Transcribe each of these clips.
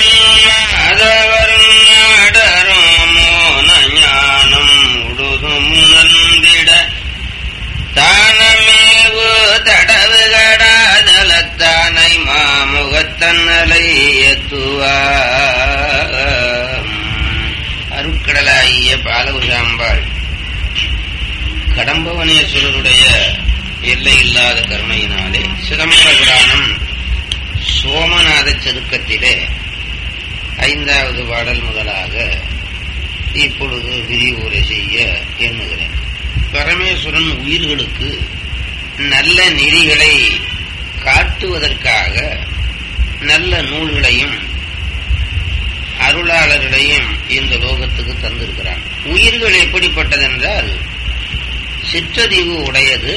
மாதவரும் நாடரும் மோன ஞானம் முழுதும் நந்திட தானமேவு தடவு கடாதலத்தானை மாமுகத்தன்னலை எத்துவாம் அருட்கடலாகிய பாலகுசாம்பாள் கடம்பவனேஸ்வரருடைய எல்லை இல்லாத கருணையினாலே சிதம்பர புராணம் சோமநாத செருக்கத்திலே ஐந்தாவது பாடல் முதலாக இப்பொழுது விரிவுரை செய்ய எண்ணுகிறேன் பரமேஸ்வரன் உயிர்களுக்கு நல்ல நெறிகளை காட்டுவதற்காக நல்ல நூல்களையும் அருளாளர்களையும் இந்த லோகத்துக்கு தந்திருக்கிறான் உயிர்கள் எப்படிப்பட்டதென்றால் சிற்றறிவு உடையது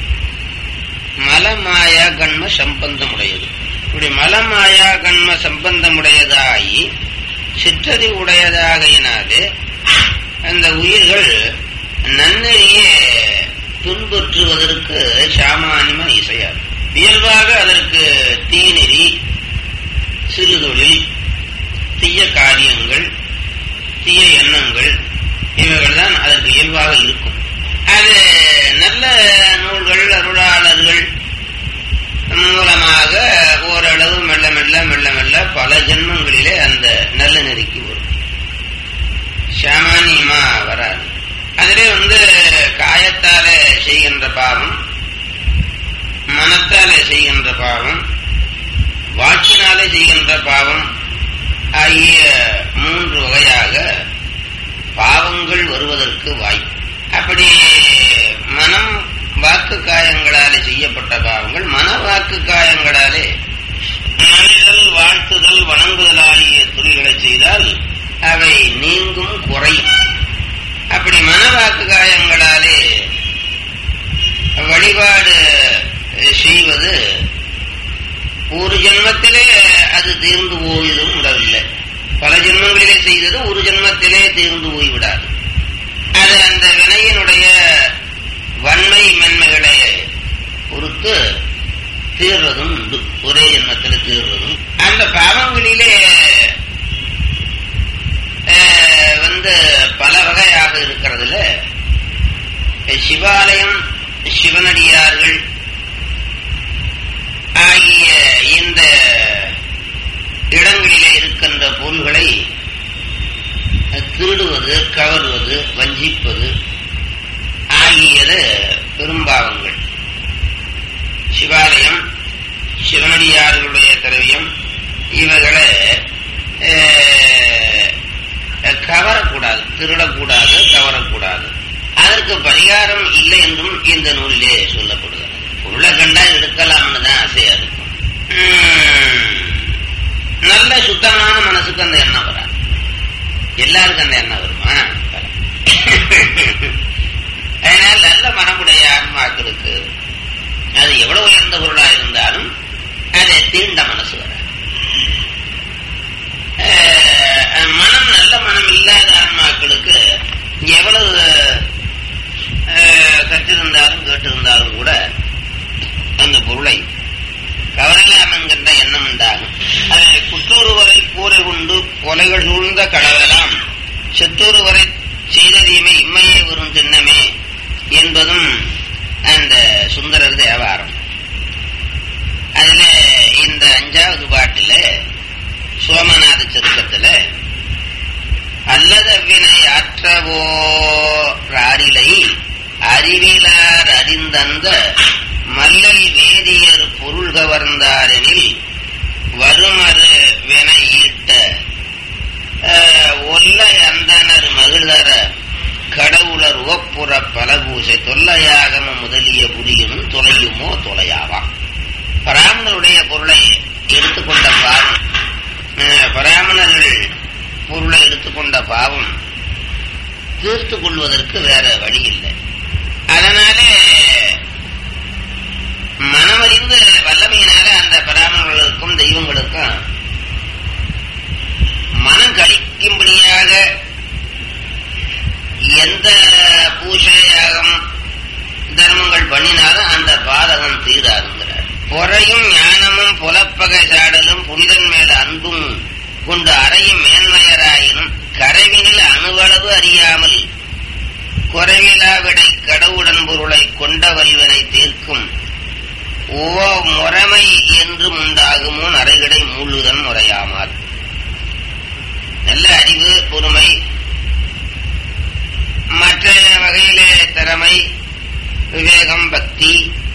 மலமாயா கண்ம சம்பந்தம் உடையது இப்படி மலமாயா கண்ம சம்பந்தம் உடையதாகி சிற்றறிவு உடையதாகையினாலே அந்த உயிர்கள் நன்னெறியே துன்புற்றுவதற்கு சாமானியமா இசையாது இயல்பாக அதற்கு தீநெறி சிறுதொழில் தீய காரியங்கள் தீய எண்ணங்கள் இவைகள் தான் அதற்கு இயல்பாக இருக்கும் அது நல்ல நூல்கள் அருளாளர்கள் மூலமாக ஓரளவு மெல்ல மெல்ல மெல்ல மெல்ல பல ஜென்மங்களிலே அந்த நல்ல நெறிக்கு வரும் சாமானியமா வராது அதிலே வந்து காயத்தாலே செய்கின்ற பாவம் மனத்தாலே செய்கின்ற பாவம் வாக்கினாலே செய்கின்ற பாவம் ஆகிய மூன்று வகையாக பாவங்கள் வருவதற்கு வாய்ப்பு அப்படி மனம் வாக்கு காயங்களாலே செய்யப்பட்ட பாவங்கள் மன வாக்கு காயங்களாலே மனிதல் வாழ்த்துதல் வணங்குதல் ஆகிய துறைகளை செய்தால் அவை நீங்கும் குறையும் அப்படி மன வாக்கு காயங்களாலே வழிபாடு செய்வது ஒரு ஜென்மத்திலே அது தீர்ந்து போவதும் விடவில்லை பல ஜென்மங்களிலே செய்தது ஒரு ஜென்மத்திலே தீர்ந்து போய்விடாது அது அந்த வினையினுடைய வன்மை மென்மைகளை பொறுத்து தீர்றதும் உண்டு ஒரே ஜென்மத்தில் தீர்றதும் அந்த பாவங்களிலே வந்து பல வகையாக இருக்கிறதுல சிவாலயம் சிவனடியார்கள் ஆகிய இந்த இடங்களிலே இருக்கின்ற பொருள்களை திருடுவது கவர்வது வஞ்சிப்பது ஆகியது பெரும்பாவங்கள் சிவாலயம் சிவனடியார்களுடைய திரவியம் இவைகளை கவரக்கூடாது திருடக்கூடாது கவரக்கூடாது அதற்கு பரிகாரம் இல்லை என்றும் இந்த நூலிலே சொல்லப்படுகிறது பொருளை கண்டா எடுக்கலாம்னு தான் ஆசையா இருக்கும் நல்ல சுத்தமான மனசுக்கு அந்த எண்ணம் வராது எல்லாருக்கும் அந்த எண்ணம் வருமா அதனால் நல்ல மனமுடைய ஆன்மாக்களுக்கு அது எவ்வளவு உயர்ந்த பொருளா இருந்தாலும் அதை தீண்ட மனசு வர மனம் நல்ல மனம் இல்லாத ஆன்மாக்களுக்கு எவ்வளவு கற்றிருந்தாலும் கேட்டிருந்தாலும் கூட அந்த பொருளை கவரலாம் என்கின்ற எண்ணம் உண்டாகும் அதை குற்றொருவரை கூரை கொண்டு கொலைகள் சூழ்ந்த கடவலாம் செத்தொருவரை செய்த தீமை இம்மையே வரும் திண்ணமே என்பதும் அந்த சுந்தரர் தேவாரம் அதுல இந்த அஞ்சாவது பாட்டுல சோமநாத சருக்கத்துல அல்லதவினை ஆற்றவோ ராரிலை அறிவிலார் அறிந்தந்த மல்லல் வேதியர் பொருள் கவர்ந்தாரெனில் வருமறு வென ஈட்ட ஒல்லை அந்தனர் மகிழ்தர கடவுளர் உவப்புற பலபூசை தொல்லையாகம முதலிய புரியும் தொலையுமோ தொலையாவாம் பராமணருடைய பொருளை எடுத்துக்கொண்ட பாவம் பராமணர்கள் பொருளை எடுத்துக்கொண்ட பாவம் தீர்த்து கொள்வதற்கு வேற வழி இல்லை அதனாலே மனமறிந்து வல்லமையினால அந்த பராமணர்களுக்கும் தெய்வங்களுக்கும் மனம் கழிக்கும்படியாக எந்த பூஜை யாகம் தர்மங்கள் பண்ணினாலும் அந்த பாதகம் தீராதுங்கிறார் பொறையும் ஞானமும் புலப்பகை சாடலும் புனிதன் மேல அன்பும் கொண்டு அறையும் மேன்மையராயினும் கரைவினில் அணுவளவு அறியாமல் குறைவிலா விடை கடவுடன் பொருளை கொண்ட வல்வினை தீர்க்கும் ஓ முறைமை என்று உண்டாகுமோ நரைகிடை மூழுதன் முறையாமால் நல்ல அறிவு பொறுமை மற்ற வகையிலே திறமை விவேகம் பக்தி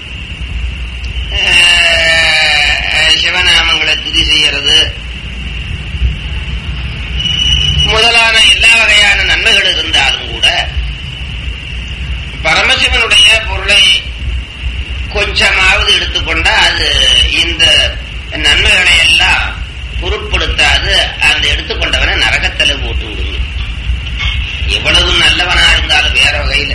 அஹ், சிவநாமங்களை துதி செய்யறது முதலான எல்லா வகையான நன்மைகள் இருந்தாலும் கூட பரமசிவனுடைய பொருளை கொஞ்சமாவது எடுத்துக்கொண்டா அது இந்த நன்மைகளை எல்லாம் பொருட்படுத்தாது அந்த எடுத்துக்கொண்டவனை நரகத்துல போட்டு விடுங்க எவ்வளவு நல்லவனா இருந்தாலும் வேற வகையில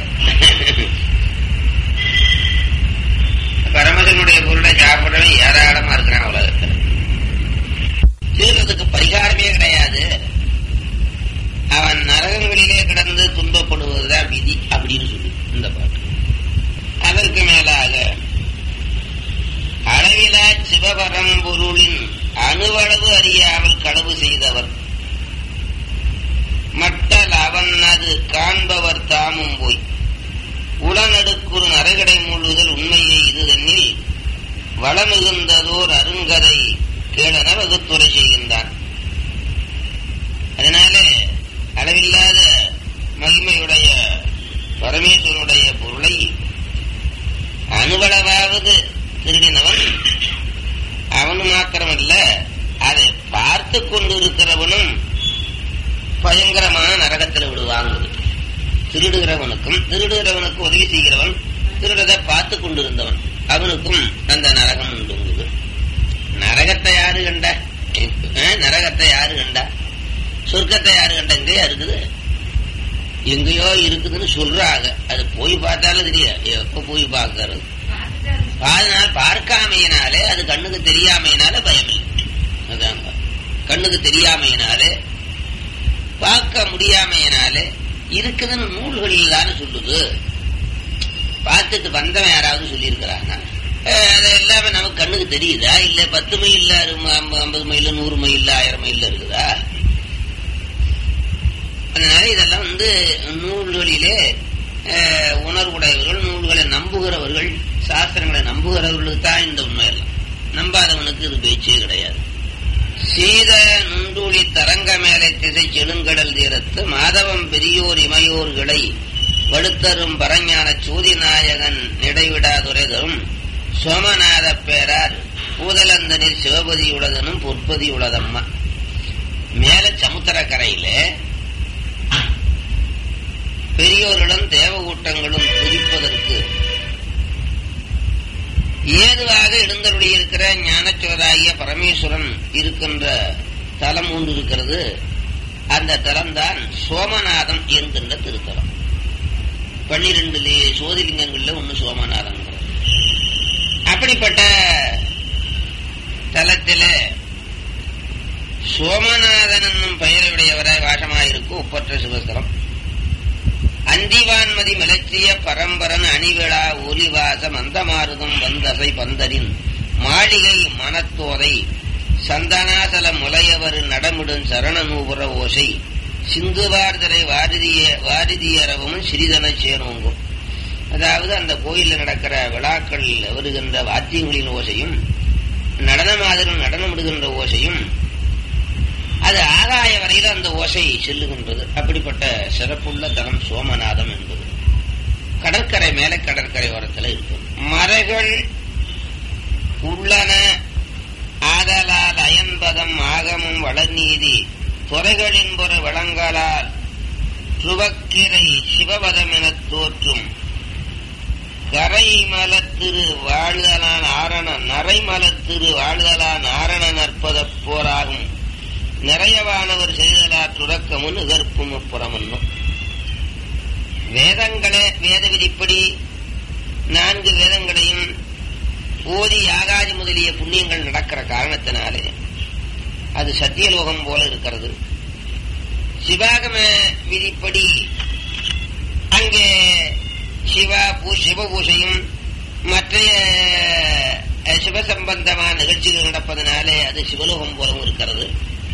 பரமசிவனுடைய பொருளை சாப்பிடவே ஏராளமா இருக்கிறான் உலகத்துல தீர்றதுக்கு பரிகாரமே கிடையாது அவன் நரகங்களிலே கிடந்து துன்பப்படுவதுதான் விதி அப்படின்னு சொல்லு இந்த பாட்டு அதற்கு மேலாக அளவிலா சிவபரம்பொருளின் அணுவளவு அறியாமல் களவு செய்தவர் மட்டல் அவன் அது காண்பவர் தாமும் போய் உளநடுக்குறு நரகடை முழுதல் உண்மையை இது தன்னில் வளமிகுந்ததோர் அருங்கதை கேளன வகுத்துரை செய்கின்றான் அதனாலே அளவில்லாத மகிமையுடைய பரமேஸ்வரனுடைய பொருளை அணுவளவாவது திருடினவன் அவனு மாத்திரமல்ல அதை பார்த்து கொண்டிருக்கிறவனும் பயங்கரமான நரகத்தில் விடுவாங்குது திருடுகிறவனுக்கும் திருடுகிறவனுக்கு உதவி செய்கிறவன் திருடதை பார்த்து கொண்டிருந்தவன் அவனுக்கும் அந்த நரகம் உண்டுங்குது நரகத்தை யாரு கண்டா அஹ், நரகத்தை யாரு கண்டா சொர்க்கத்தை யாரு கண்டா எங்கேயா இருக்குது எங்கேயோ இருக்குதுன்னு சொல்றாங்க அது போய் பார்த்தாலும் தெரியாது எப்ப போய் பார்க்கறது அதனால் பார்க்காமையினாலே அது கண்ணுக்கு தெரியாமையினால பயம் இல்லை அதாங்க கண்ணுக்கு தெரியாமையினாலே பார்க்க முடியாமையினாலே இருக்குதுன்னு நூல்களில் தானே சொல்லுது பார்த்துட்டு வந்தவன் யாராவது சொல்லியிருக்கிறாங்க அது எல்லாமே நமக்கு கண்ணுக்கு தெரியுதா இல்ல பத்து மைல் ஐம்பது மைல் நூறு மைல் ஆயிரம் மைல் இருக்குதா அதனால இதெல்லாம் வந்து நூல்களிலே அஹ், உணர்வுடையவர்கள் நூல்களை நம்புகிறவர்கள் சாஸ்திரங்களை நம்புகிறவர்களுக்கு தான் இந்த உண்மையெல்லாம் நம்பாதவனுக்கு இது பேச்சே கிடையாது சீத நுண்டூழி தரங்க மேலை திசை செழுங்கடல் தீரத்து மாதவம் பெரியோர் இமையோர்களை வடுத்தரும் பரஞான சூதி நாயகன் இடைவிடாதுரை தரும் சோமநாத பேரார் பூதலந்தனில் சிவபதி உளதனும் பொற்பதி உளதம்மா மேல சமுத்திரக்கரையிலே பெரியோர்களும் தேவகூட்டங்களும் துதிப்பதற்கு ஏதுவாக எழுந்தருளி இருக்கிற ஞானச்சோராகிய பரமேஸ்வரன் இருக்கின்ற தலம் ஒன்று இருக்கிறது அந்த தலம்தான் சோமநாதம் என்கின்ற திருத்தலம் பன்னிரண்டு சோதிலிங்கங்கள்ல ஒன்னு சோமநாதம் அப்படிப்பட்ட தலத்தில சோமநாதன் என்னும் பெயருடையவராய் வாசமாயிருக்கும் ஒப்பற்ற சிவஸ்தலம் அந்திவான்மதி மிளச்சிய பரம்பரன் அணிவிழா ஒலிவாச மந்தமாருதம் வந்தசை பந்தரின் மாளிகை மனத்தோதை சந்தனாசல முலையவர் நடமிடும் சரண நூபுர ஓசை சிந்துவார்தரை வாரிதிய வாரிதியரவும் சிறிதன சேனோங்கும் அதாவது அந்த கோயிலில் நடக்கிற விழாக்கள் வருகின்ற வாத்தியங்களின் ஓசையும் நடனமாதரும் நடனமிடுகின்ற ஓசையும் அது ஆகாய வரையில் அந்த ஓசை செல்லுகின்றது அப்படிப்பட்ட சிறப்புள்ள தலம் சோமநாதம் என்பது கடற்கரை மேல கடற்கரை ஓரத்தில் இருக்கும் மறைகள் உள்ளன ஆதலால் அயன்பதம் ஆகமும் வளநீதி துறைகளின் புற வளங்களால் துவக்கிரை சிவபதம் எனத் தோற்றும் கரைமலத்திரு வாழ்தலான் ஆரண நரைமலத்திரு வாழ்தலான் ஆரண நற்பத போராகும் நிறையவானவர் செய்தலா துறக்கமும் எதிர்ப்பும் புறமன்னும் வேதங்களே வேத விதிப்படி நான்கு வேதங்களையும் ஓதி யாகாதி முதலிய புண்ணியங்கள் நடக்கிற காரணத்தினாலே அது சத்தியலோகம் போல இருக்கிறது சிவாகம விதிப்படி அங்கே சிவா பூ சிவ பூசையும் மற்ற சிவசம்பந்தமான நிகழ்ச்சிகள் நடப்பதனாலே அது சிவலோகம் போலவும் இருக்கிறது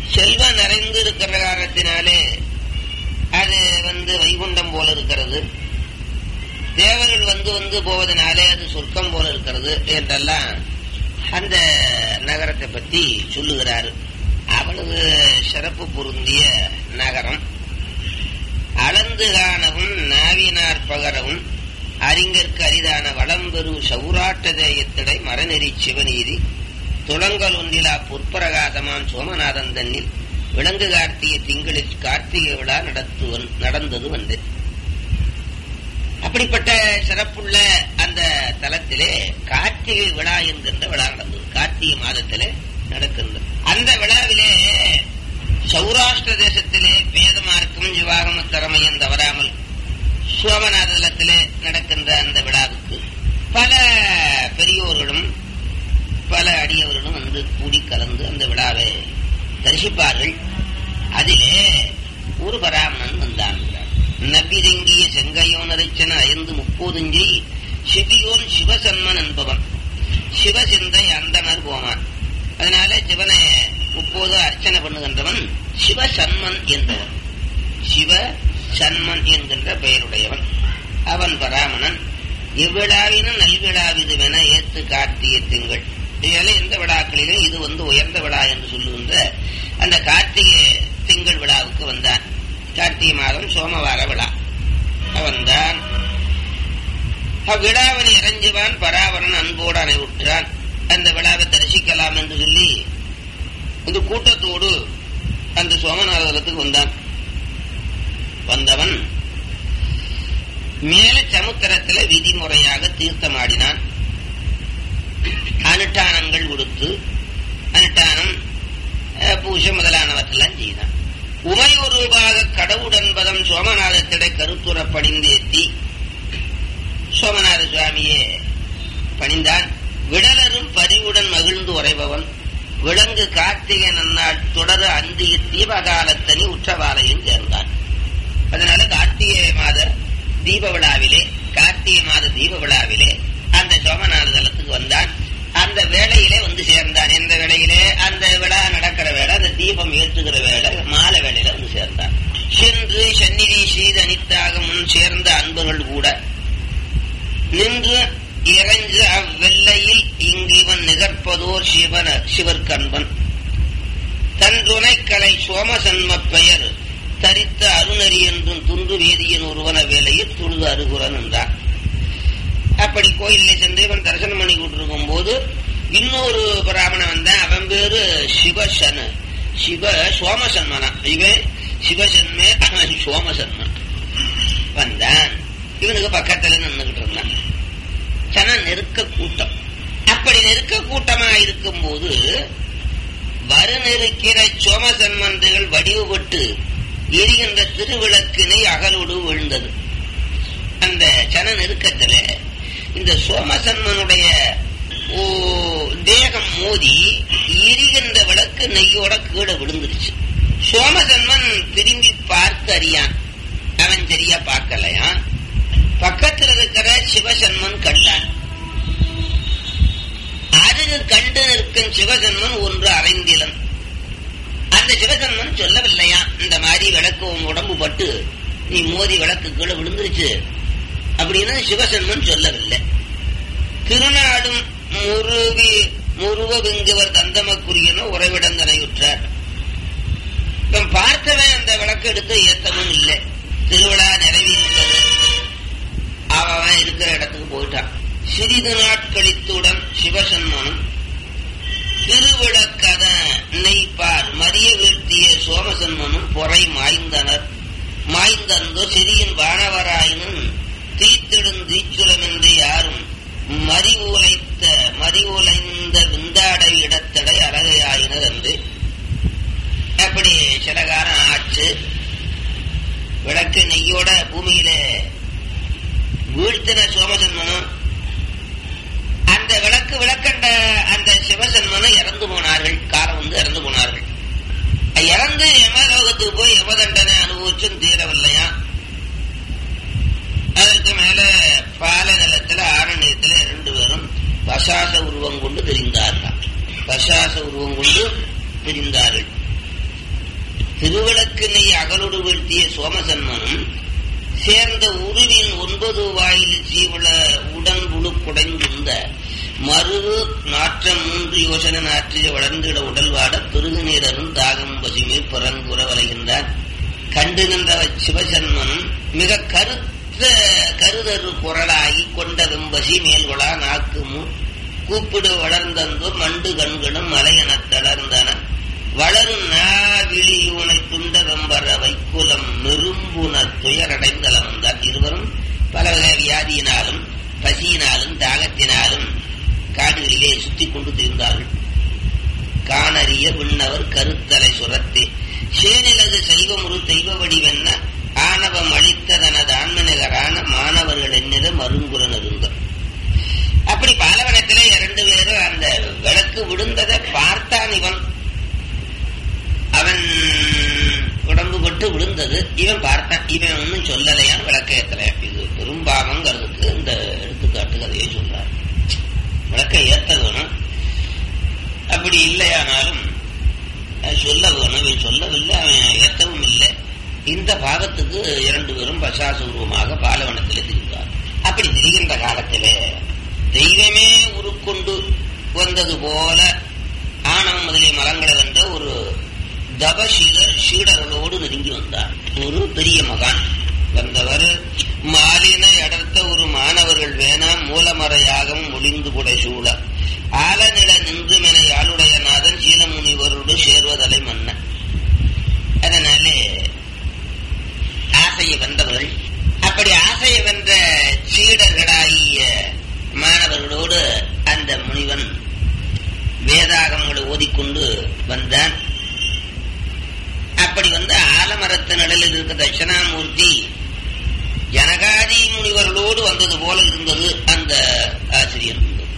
செல்வம் நிறைந்து இருக்கிற காரணத்தினாலே அது வந்து வைகுண்டம் போல இருக்கிறது தேவர்கள் வந்து வந்து போவதனாலே அது சொர்க்கம் போல இருக்கிறது என்றெல்லாம் அந்த நகரத்தை பத்தி சொல்லுகிறாரு அவ்வளவு சிறப்பு பொருந்திய நகரம் அளந்து காணவும் நாவினார் பகரவும் அறிஞர்க்கு அரிதான வளம்பெரு சௌராட்ட தேயத்திடை மரநெறி சிவநீதி துளங்கல் ஒன்றிலா பொற்பரகாதமான் சோமநாதன் தன்னில் விலங்கு கார்த்திகை திங்களில் கார்த்திகை விழா நடத்துவன் நடந்தது வந்து அப்படிப்பட்ட சிறப்புள்ள அந்த தலத்திலே கார்த்திகை விழா என்கின்ற விழா நடந்தது கார்த்திகை மாதத்திலே நடக்கின்றது அந்த விழாவிலே சௌராஷ்டிர தேசத்திலே வேதமார்க்கும் ஜிவாகம திறமையும் தவறாமல் சோமநாதலத்திலே நடக்கின்ற அந்த விழாவுக்கு பல பெரியோர்களும் பல அடியவர்களும் வந்து கூடி கலந்து அந்த விழாவை தரிசிப்பார்கள் அதிலே ஒரு பராமணன் வந்தான் நபிதங்கிய செங்கையோனரைச்சன ஐந்து முப்போதுஞ்சி சிவியோன் சிவசன்மன் என்பவன் சிவசிந்தை அந்தனர் போமான் அதனால சிவனை முப்போது அர்ச்சனை பண்ணுகின்றவன் சிவசன்மன் என்பவன் சிவ சன்மன் என்கின்ற பெயருடையவன் அவன் பராமணன் எவ்விழாவினும் நல்விழாவிதுவென ஏத்து கார்த்திகை திங்கள் இதில் எந்த விழாக்களிலும் இது வந்து உயர்ந்த விழா என்று சொல்லுகின்ற அந்த கார்த்திகை திங்கள் விழாவுக்கு வந்தான் கார்த்திகை மாதம் சோமவார விழா வந்தான் அவ்விழாவினை இறஞ்சுவான் பராவரன் அன்போடு அனைவுற்றான் அந்த விழாவை தரிசிக்கலாம் என்று சொல்லி இந்த கூட்டத்தோடு அந்த சோமநாதலத்துக்கு வந்தான் வந்தவன் மேல சமுத்திரத்துல விதிமுறையாக தீர்த்தமாடினான் அனுஷ்டானங்கள் கொடுத்து அனுஷ்டானம் பூஜை முதலானவற்றெல்லாம் செய்தான் உமையொருவாக கடவுடன்பதம் சோமநாதத்திடை கருத்துற பணிந்தேத்தி சோமநாத சுவாமியே பணிந்தான் விடலரும் பரிவுடன் மகிழ்ந்து உறைபவன் விலங்கு கார்த்திகை நன்னாள் தொடர அந்திய தீபகாலத்தனி உற்றவாலையும் சேர்ந்தான் அதனால கார்த்திகை மாத தீப விழாவிலே கார்த்திகை மாத தீப விழாவிலே அந்த சோமநாத தலத்துக்கு வந்தான் அந்த வேளையிலே வந்து சேர்ந்தான் எந்த வேளையிலே அந்த விழா நடக்கிற வேலை அந்த தீபம் ஏற்றுகிற வேலை மாலை வேளையில வந்து சேர்ந்தான் சென்று சந்நிதி செய்து அனித்தாக முன் சேர்ந்த அன்பர்கள் கூட நின்று இறைஞ்சு அவ்வெல்லையில் இங்கு இவன் நிகர்ப்பதோர் சிவன சிவர்கன்பன் தன் துணைக்கலை சோமசன்ம பெயர் தரித்த அருணரி என்றும் துண்டு வேதியின் ஒருவன வேலையில் துழுது அருகுரன் என்றான் அப்படி கோயிலே சென்று இவன் தரிசனம் பண்ணி கொண்டிருக்கும் போது இன்னொரு பிராமணன் வந்தான் அவன் பேரு சிவசனு சிவ சோமசன்மனா இவன் சிவசன்மே அவன் சோமசன்மன் வந்தான் இவனுக்கு பக்கத்துல நின்றுகிட்டு இருந்தான் சன நெருக்க கூட்டம் அப்படி நெருக்க கூட்டமா இருக்கும் போது வருநெருக்கிற சோமசன்மந்துகள் வடிவுபட்டு எரிகின்ற திருவிளக்கினை அகலோடு விழுந்தது அந்த சன நெருக்கத்துல இந்த சோமசன்மனுடைய தேகம் மோதி எரிகின்ற விளக்கு நெய்யோட கீழே விழுந்துருச்சு சோமசன்மன் திரும்பி பார்த்து அறியான் அவன் சரியா பார்க்கலையா பக்கத்தில் இருக்கிற சிவசன்மன் கண்டான் அருகு கண்டு நிற்கும் சிவசன்மன் ஒன்று அரைந்திலன் அந்த சிவசன்மன் சொல்லவில்லையா இந்த மாதிரி விளக்கு உன் உடம்பு பட்டு நீ மோதி விளக்கு கீழே விழுந்துருச்சு அப்படின்னு சிவசன்மன் சொல்லவில்லை திருநாடும் முருவி முருவ விங்குவர் தந்தமக்குரியன உறைவிடந்தனையுற்றார் இவன் பார்த்தவன் அந்த விளக்கு எடுத்து ஏத்தமும் இல்லை திருவிழா நிறைவேறிட்டது அவன் இருக்கிற இடத்துக்கு போயிட்டான் சிறிது நாட்களித்துடன் சிவசன்மனும் திருவிளக்கத நெய்ப்பார் மரிய வீழ்த்திய சோமசன்மனும் பொறை மாய்ந்தனர் மாய்ந்தந்தோ சிறியின் வானவராயினும் தீத்திடும் தீச்சுரமின்றி யாரும் மறிவுலைத்த மறிவுலைந்த விந்தாடை இடத்தடை அழகையாயினர் என்று அப்படி சில காலம் ஆச்சு விளக்கு நெய்யோட பூமியில வீழ்த்தின சோமசன்மனும் அந்த விளக்கு விளக்கண்ட அந்த சிவசன்மனும் இறந்து போனார்கள் காலம் வந்து இறந்து போனார்கள் இறந்து யமலோகத்துக்கு போய் யமதண்டனை அனுபவிச்சும் தீரவில்லையா அதற்கு மேல பால நிலத்துல ஆரண்யத்துல ரெண்டு பேரும் பசாச உருவம் கொண்டு தெரிந்தார்கள் பசாச உருவம் கொண்டு தெரிந்தார்கள் திருவிளக்கினை அகலோடு வீழ்த்திய சோமசன்மனும் சேர்ந்த உருவின் ஒன்பது வாயில் சீவள உடன் புழு குடைந்துந்த மருது நாற்றம் மூன்று யோசனை நாற்றிலே வளர்ந்திட உடல் வாட பெருகு நீரரும் தாகம் பசுமே புறங்குற வலைகின்றார் கண்டு நின்ற சிவசன்மனும் மிக கருத்த கருதரு குரலாகி கொண்ட வெம்பசி மேல்கொளா நாக்கு கூப்பிடு வளர்ந்தந்தோர் மண்டு கண்களும் மலையெனத் தளர்ந்தன வளரும் நாவிழியூனை துண்ட வெம்பர வைக்குலம் நெரும்புன துயரடைந்தல வந்தார் இருவரும் பல வகை வியாதியினாலும் பசியினாலும் தாகத்தினாலும் காடுகளிலே சுத்தி கொண்டு திரிந்தார்கள் காணறிய விண்ணவர் கருத்தலை சுரத்தே சேனிலது சைவமுரு தெய்வ வடிவென்ன ஆணவம் அளித்த தனது ஆன்மநகரான மாணவர்கள் என்னிட மருங்குரன் இருந்த அப்படி பாலவனத்திலே இரண்டு பேரும் அந்த விளக்கு விழுந்ததை பார்த்தான் இவன் அவன் உடம்பு பட்டு விழுந்தது இவன் பார்த்தான் இவன் ஒன்னும் சொல்லலையா விளக்கேத்தல இது பெரும்பாவங்கிறதுக்கு இந்த எடுத்துக்காட்டு கதையை சொல்றார் விளக்க ஏத்த வேணும் அப்படி இல்லையானாலும் சொல்ல வேணும் இவன் சொல்லவில்லை அவன் ஏத்தவும் இல்லை இந்த பாவத்துக்கு இரண்டு பேரும் பசாசூர்வமாக பாலவனத்தில் திரிந்தார் அப்படி திரிகின்ற காலத்திலே தெய்வமே உருக்கொண்டு வந்தது போல ஆணவம் முதலிய மலங்களை வென்ற ஒரு தபசீலர் சீடர்களோடு நெருங்கி வந்தார் ஒரு பெரிய மகான் வந்தவர் மாலினை அடர்த்த ஒரு மாணவர்கள் வேணா மூலமறையாகவும் ஒளிந்து கூட சூழ ஆலநில நின்றுமென யாழுடைய நாதன் சீலமுனிவரோடு சேர்வதலை மன்ன அதனாலே ஆசையை வென்றவர்கள் அப்படி ஆசையை வென்ற சீடர்களாகிய மாணவர்களோடு அந்த முனிவன் வேதாகங்களை ஓதிக்கொண்டு வந்தான் அப்படி வந்து ஆலமரத்து நிழலில் இருக்க தட்சிணாமூர்த்தி ஜனகாதி முனிவர்களோடு வந்தது போல இருந்தது அந்த ஆசிரியர்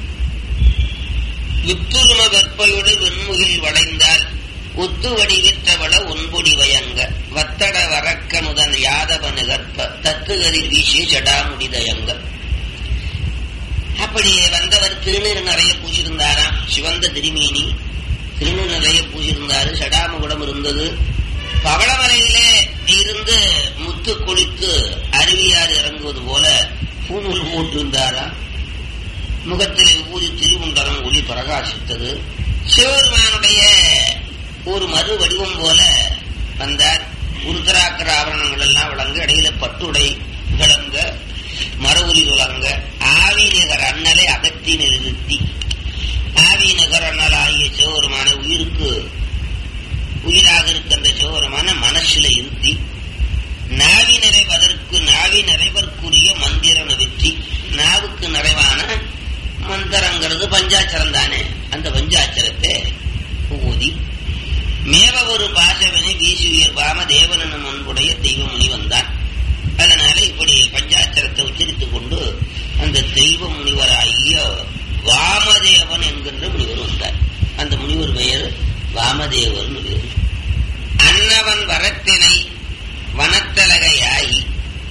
வித்துரும வெப்பையோடு வெண்முகில் வளைந்தால் ஒத்து வடிவிற்றவள ஒன்பொடி வயங்க வத்தட வரக்கனுதன் யாதவ நிகற்ப தத்துகரில் வீசிய ஜடாமுடி தயங்க அப்படி வந்தவர் திருநீர் நிறைய பூசியிருந்தாராம் சிவந்த திருமேனி திருநீர் நிறைய பூசியிருந்தாரு சடாமுகுடம் இருந்தது பவளமலையிலே இருந்து முத்து குளித்து அருவியார் இறங்குவது போல பூநூல் போட்டிருந்தாராம் முகத்தில் ஊதி திருமுண்டரம் ஒளி பிரகாசித்தது சிவபெருமானுடைய ஒரு மறு வடிவம் போல வந்தார் உருத்தராக்கர ஆபரணங்கள் எல்லாம் விளங்க இடையில பட்டுடை விளங்க மரவுரி விளங்க ஆவி நகர் அண்ணலை அகத்தி நிறுத்தி ஆவி நகர் அண்ணல் ஆகிய சிவபெருமான உயிருக்கு உயிராக இருக்கின்ற சிவபெருமான மனசில இருத்தி நாவி நிறைவதற்கு நாவி நிறைவதற்குரிய மந்திர வெற்றி நாவுக்கு நிறைவான மந்திரங்கிறது பஞ்சாட்சரம் தானே அந்த பஞ்சாட்சரத்தை ஊதி மேவ ஒரு பாசவனை வீசி உயர் பாம தேவனனும் அன்புடைய தெய்வமுனி வந்தான் அதனால இப்படி பஞ்சாட்சரத்தை உச்சரித்துக் கொண்டு அந்த தெய்வ முனிவராகிய வாமதேவன் என்கின்ற முனிவர் வந்தார் அந்த முனிவர் பெயர் வாமதேவர் முனிவர் அன்னவன் வரத்தினை வனத்தலகையாகி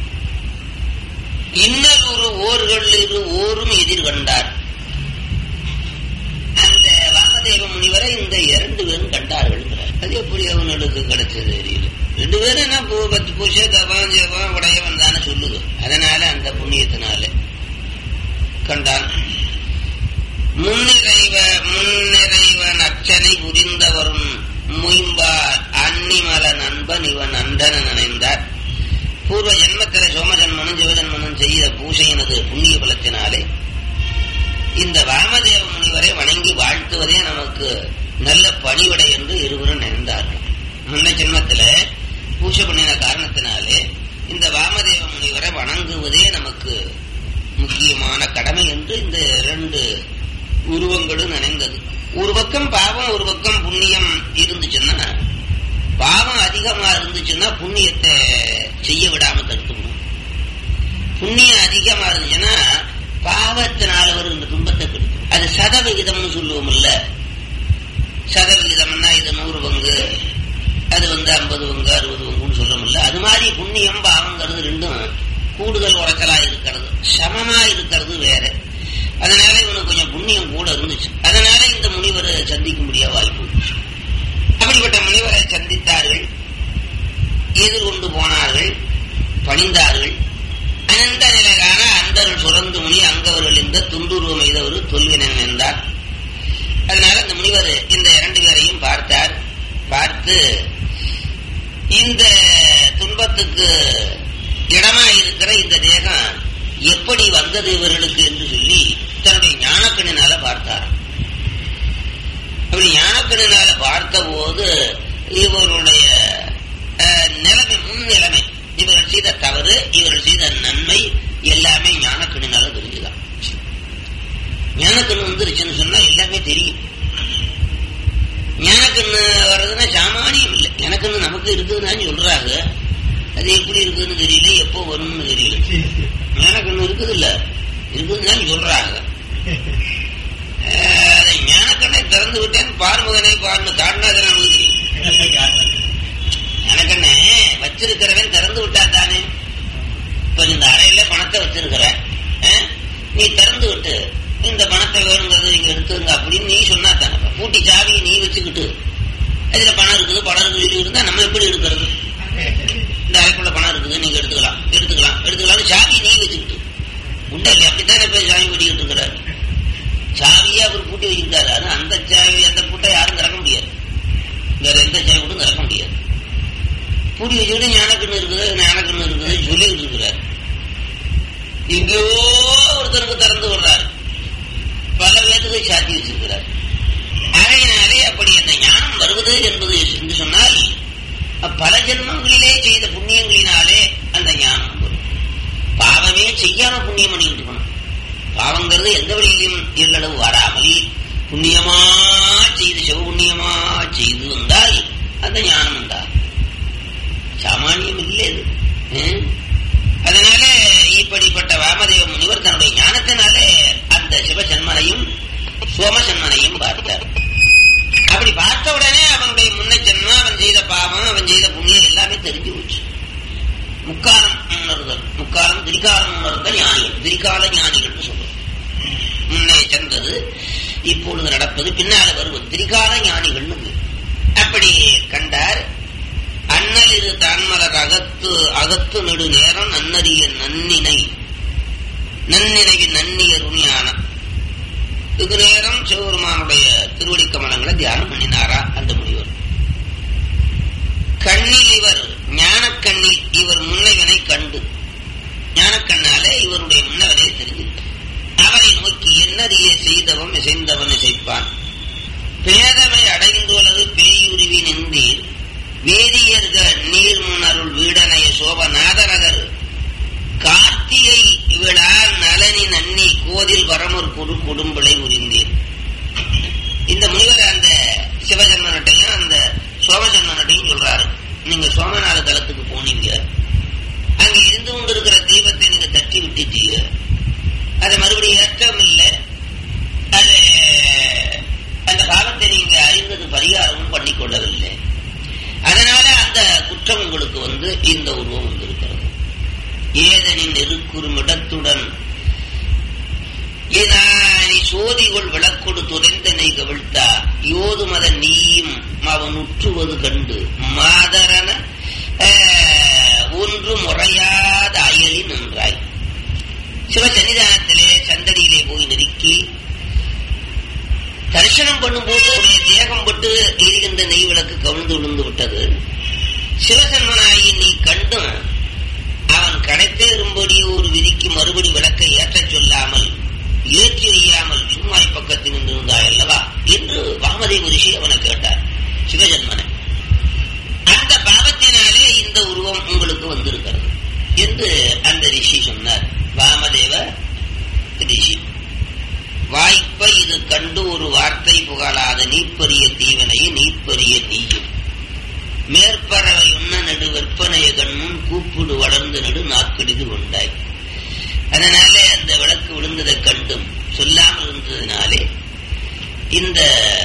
இன்னொரு ஓர்கள் இரு ஓரும் எதிர்கண்டார் அந்த வாமதேவ முனிவரை இந்த இரண்டு பேரும் கண்டார்கள் அது எப்படி அவனுக்கு கிடைச்சது தெரியல ரெண்டு பேரும் என்ன பூ பத்து பூச தவம் ஜெபம் உடையவன் தானே சொல்லுது அதனால அந்த புண்ணியத்தினால கண்டான் முன்னிறைவ முன்னிறைவன் அச்சனை புரிந்தவரும் முயம்பார் அன்னிமல நண்பன் இவன் அந்தன நினைந்தார் பூர்வ ஜென்மத்தில சோமஜன்மனும் சிவஜன்மனும் செய்த பூசையினது புண்ணிய பலத்தினாலே இந்த வாமதேவ முனிவரை வணங்கி வாழ்த்துவதே நமக்கு நல்ல பணிவிடை என்று இருவரும் நினைந்தார்கள் முன்ன ஜென்மத்தில பூஜை பண்ணின காரணத்தினாலே இந்த வாமதேவ முனிவரை வணங்குவதே நமக்கு முக்கியமான கடமை என்று இந்த இரண்டு உருவங்களும் நினைந்தது ஒரு பக்கம் பாவம் ஒரு பக்கம் புண்ணியம் இருந்துச்சுன்னா பாவம் அதிகமா இருந்துச்சுன்னா புண்ணியத்தை செய்ய விடாம தடுத்துக்கணும் புண்ணியம் அதிகமா இருந்துச்சுன்னா பாவத்தினால வருகின்ற துன்பத்தை கெடுக்கும் அது சதவிகிதம்னு சொல்லுவோம்ல சதவிகிதம்னா இது நூறு பங்கு அது வந்து ஐம்பது பங்கு அறுபது பங்குன்னு சொல்லுவோம்ல அது மாதிரி புண்ணியம் பாவங்கிறது ரெண்டும் கூடுதல் உரைச்சலா இருக்கிறது சமமா இருக்கிறது வேற அதனால இவனுக்கு கொஞ்சம் புண்ணியம் கூட இருந்துச்சு அதனால இந்த முனிவரை சந்திக்க முடிய வாய்ப்பு அப்படிப்பட்ட முனிவரை சந்தித்தார்கள் எதிர்கொண்டு போனார்கள் பணிந்தார்கள் அனந்த நிலைகான அந்தர்கள் சுரந்து முனி அங்கவர்கள் இந்த துண்டுருவம் எய்தவர் தொல்வினன் என்றார் அதனால அந்த முனிவர் இந்த இரண்டு பேரையும் பார்த்தார் பார்த்து இந்த துன்பத்துக்கு இடமா இருக்கிற இந்த தேகம் எப்படி வந்தது இவர்களுக்கு என்று சொல்லி தன்னுடைய ஞானக்கண்ணினால பார்த்தார் அப்படி ஞானக்கண்ணினால பார்த்த போது இவருடைய அஹ், நிலைமை முன் நிலைமை இவர்கள் செய்த தவறு இவர்கள் செய்த நன்மை எல்லாமே ஞானக்கண்ணினால தெரிஞ்சுதான் ஞானக்கண்ணு வந்துருச்சுன்னு சொன்னா எல்லாமே தெரியும் ஞானக்கண்ணு வர்றதுன்னா சாமானியம் இல்லை எனக்குன்னு நமக்கு இருக்குதுன்னு சொல்றாங்க அது எப்படி இருக்குதுன்னு தெரியல எப்போ வரும்னு தெரியல ஞானக்கண்ணு இருக்குது இல்ல இருக்குதுன்னு சொல்றாங்க அஹ், அதை ஞானக்கண்ணை திறந்து விட்டேன் பார்முகனை பார்னு காட்டினாது நமக்கு தெரியும் ஞானக்கண்ணை வச்சிருக்கிறவன் திறந்து விட்டா தானே இப்ப இந்த அறையில பணத்தை வச்சிருக்கிற அஹ், நீ திறந்து விட்டு இந்த பணத்தை வேணுங்கிறது நீங்க எடுத்துங்க அப்படின்னு நீ சொன்னா தானே பூட்டி சாவியை நீ வச்சுக்கிட்டு இதுல பணம் இருக்குது பணம் இருக்குது இருந்தா நம்ம எப்படி எடுக்கிறது இந்த அறைக்குள்ள பணம் இருக்குது நீங்க எடுத்துக்கலாம் எடுத்துக்கலாம் எடுத்துக்கலாம் சாவி நீ வச்சுக்கிட்டு உண்டா இல்லையா அப்படித்தானே போய் சாவி பண்ணிக்கிட்டு இருக்கிறாரு சாவியே அவர் பூட்டி வச்சுக்கிட்டாரு ஆனா அந்த சாவி அந்த பூட்டை யாரும் திறக்க முடியாது வேற எந்த சாவி கூட திறக்க முடியாது பூட்டி வச்சுக்கிட்டு ஞானக்கண்ணு இருக்குது ஞானக்கண்ணு இருக்குது சொல்லிக்கிட்டு இருக்கிறாரு எங்கேயோ ஒருத்தருக்கு திறந்து விடுறாரு பல பேருக்கு சாத்தி வச்சிருக்கிறார் அறையினாலே அப்படி அந்த ஞானம் வருவது என்பது என்று சொன்னால் பல ஜென்மங்களிலே செய்த புண்ணியங்களினாலே அந்த ஞானம் வரும் பாவமே செய்யாம புண்ணியம் பண்ணிட்டு இருக்கணும் பாவங்கிறது எந்த வழியிலும் எல்லளவு வராமல் புண்ணியமா செய்து சிவபுண்ணியமா செய்து வந்தால் அந்த ஞானம் உண்டாகும் சாமானியம் இல்லை இது ஹம்? அதனால இப்படிப்பட்ட வாமதேவ முனிவர் தன்னுடைய ஞானத்தினாலே அந்த சிவசன்மனையும் சோமசன்மனையும் பார்த்தார் அப்படி பார்த்த உடனே அவனுடைய முன்ன ஜென்மம் அவன் செய்த பாவம் அவன் செய்த புண்ணியம் எல்லாமே தெரிஞ்சு போச்சு முக்காலம் உணர்தல் முக்காலம் திரிகாலம் உணர்தல் ஞானிகள் திரிகால ஞானிகள்னு சொல்றோம் முன்னே சென்றது இப்பொழுது நடப்பது பின்னால வருவது திரிகால ஞானிகள்னு பேர். அப்படி கண்டார் அண்ணலிரு தான்மலர் அகத்து அகத்து நெடு நேரம் நன்னறிய நன்னினை நன்னினைவின் நன்னியர் உண்மையானம் வெகு நேரம் சிவபெருமானுடைய திருவடி கமலங்களை தியானம் பண்ணினாரா அந்த முனிவர் கண்ணில் இவர் ஞானக்கண்ணில் இவர் முன்னவனை கண்டு ஞானக்கண்ணாலே இவருடைய முன்னவனை தெரிஞ்சுட்டார் அவரை நோக்கி என்னறிய செய்தவன் இசைந்தவன் இசைப்பான் பேதமை அடைந்துள்ளது பேயுருவி நின்றீர் வேதியர்க நீர்முனருள் வீடனைய சோபநாதநகர் கார்த்திகை விழா நலனி நன்னி கோதில் வரமுர் குடு கொடும்பிளை உரிந்தேன் இந்த முனிவர் அந்த சிவஜன்மனட்டையும் அந்த சோமஜன்மனட்டையும் சொல்றாரு நீங்க சோமநாத தலத்துக்கு போனீங்க அங்க இருந்து கொண்டிருக்கிற தெய்வத்தை நீங்க தட்டி விட்டுட்டீங்க அதை மறுபடியும் ஏற்றம் இல்லை அது அந்த பாவத்தை நீங்க அறிந்தது பரிகாரமும் பண்ணிக்கொள்ளவில்லை அதனால அந்த குற்றம் உங்களுக்கு வந்து இந்த உருவம் வந்திருக்கிறது ஏதனின் இருக்குறும் இடத்துடன் ஏதானி சோதிகள் விளக்கொடு துறைந்தனை கவிழ்த்தா யோது மத நீயும் அவன் உற்றுவது கண்டு மாதரன ஆஹ், ஒன்று முறையாத அயலி நின்றாய் சிவ சன்னிதானத்திலே சந்தடியிலே போய் நெருக்கி தரிசனம் பண்ணும்போது உடைய தேகம் பட்டு எரிகின்ற நெய் விளக்கு கவிழ்ந்து விழுந்து விட்டது சிவசன்மனாயி நீ கண்டும் அவன் கடைத்தேறும்படி ஒரு விதிக்கு மறுபடி விளக்கை ஏற்றச் சொல்லாமல் ஏற்றி வையாமல் சும்மாய் பக்கத்தில் நின்றிருந்தாய் அல்லவா என்று வாமதேவ ரிஷி அவனை கேட்டார் சிவஜன்மனை அந்த பாவத்தினாலே இந்த உருவம் உங்களுக்கு வந்திருக்கிறது என்று அந்த ரிஷி சொன்னார் வாமதேவ ரிஷி வாய்ப்பை இது கண்டு ஒரு வார்த்தை புகழாத நீப்பரிய தீவனை நீப்பரிய நீயும் மேற்பறவை உண்ண நடு வெப்பனைய கண்முன் கூப்பிடு வளர்ந்து நடு நாக்கெடுது கொண்டாய் அதனாலே அந்த விளக்கு விழுந்ததை கண்டும் சொல்லாமல் இருந்ததினாலே இந்த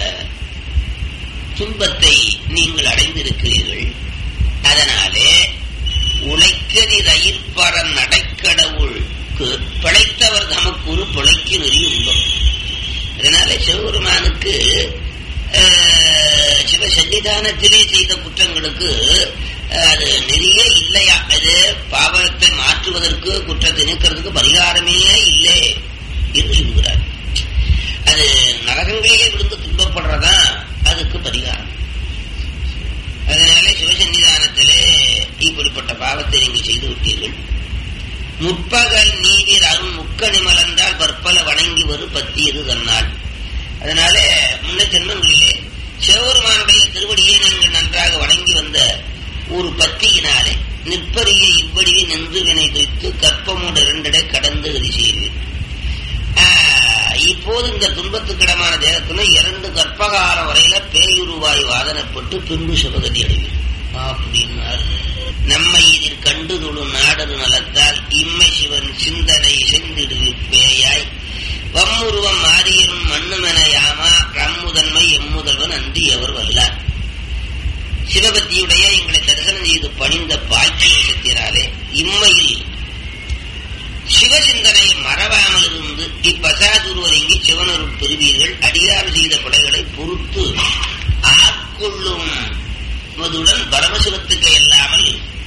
துன்பத்தை நீங்கள் அடைந்திருக்கிறீர்கள் அதனாலே உழைக்கதி ரயிற்பரன் நடைக்கடவுளுக்கு பிழைத்தவர் தமக்கு ஒரு பிழைக்கு நெறி உண்பம் அதனால சிவபெருமானுக்கு ஆஹ், சிவ சன்னிதானத்திலே செய்த குற்றங்களுக்கு அது நெறியே இல்லையா அது பாவத்தை மாற்றுவதற்கு குற்றத்தை நீக்கிறதுக்கு பரிகாரமே இல்லை என்று சொல்கிறார் அது நரகங்களிலே விழுந்து துன்பப்படுறதா அதுக்கு பரிகாரம் அதனால சிவசன்னிதானத்திலே இப்படிப்பட்ட பாவத்தை நீங்கள் செய்து விட்டீர்கள் முற்பகல் நீதிர் அருண் முக்கணி மலர்ந்தால் பற்பல வணங்கி வரும் பத்தியது தன்னால் அதனால முன்ன ஜென்மங்களிலே சிவபெருமானுடைய திருவடியை நீங்கள் நன்றாக வணங்கி வந்த ஒரு பத்தியினாலே நிற்பறிய இவ்வடியை நின்று வினை துய்த்து கற்பமோடு இரண்டிடை கடந்து கதி செய்வீர் இப்போது இந்த துன்பத்துக்கிடமான தேகத்துல இரண்டு கற்பகாலம் வரையில பேயுருவாய் வாதனப்பட்டு பின்பு சிவகதி அடைவீர் அப்படின்னார் நம்மை இதில் கண்டு தொழும் நாடரு நலத்தால் இம்மை சிவன் சிந்தனை செந்திடுவீர் பேயாய் வம்முருவம் மாறியரும் மண்ணுமென யாமா ரம்முதன்மை எம்முதல்வன் அன்றி எவர் வல்லார் சிவபக்தியுடைய எங்களை தரிசனம் செய்து பணிந்த பாக்கிய விஷத்தினாலே இம்மையில் சிவசிந்தனை மறவாமல் இருந்து இப்பசாதுருவரங்கி சிவனருள் பெறுவீர்கள் அடியார் செய்த படைகளை பொறுத்து ஆட்கொள்ளும் மதுடன் பரமசிவத்துக்கு இல்லாமல்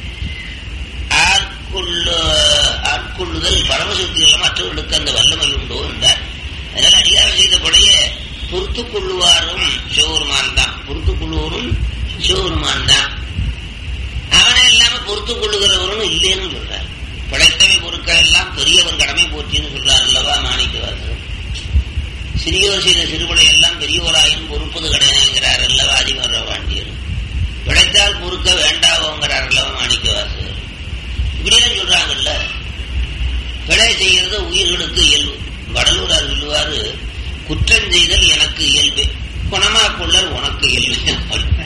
ஆட்கொள்ள ஆட்கொள்ளுதல் பரமசிவத்துக்கு இல்லாமல் மற்றவர்களுக்கு அந்த வல்லமை உண்டோ என்றார் அதனால அடியார் செய்த படைய பொறுத்துக் கொள்ளுவாரும் சிவபெருமான் தான் பொறுத்துக் கொள்ளுவோரும் சிவபெருமான் தான் அவனை இல்லாம பொறுத்துக் கொள்ளுகிறவரும் இல்லைன்னு சொல்றார் படைத்தவை பொறுக்க எல்லாம் பெரியவன் கடமை போற்றின்னு சொல்றார் அல்லவா மாணிக்கவாசர் சிறியோர் செய்த சிறுபடை எல்லாம் பெரியவராயும் பொறுப்பது கிடையாதுங்கிறார் அல்லவா அதிபர் பாண்டியர் பிழைத்தால் பொறுக்க வேண்டாவோங்கிறார் அல்லவா மாணிக்கவாசர் இப்படியெல்லாம் சொல்றாங்கல்ல பிழை செய்யறது உயிர்களுக்கு இயல்பு வடலூரார் சொல்லுவாரு குற்றம் செய்தல் எனக்கு இயல்பு குணமா கொள்ளல் உனக்கு இயல்பு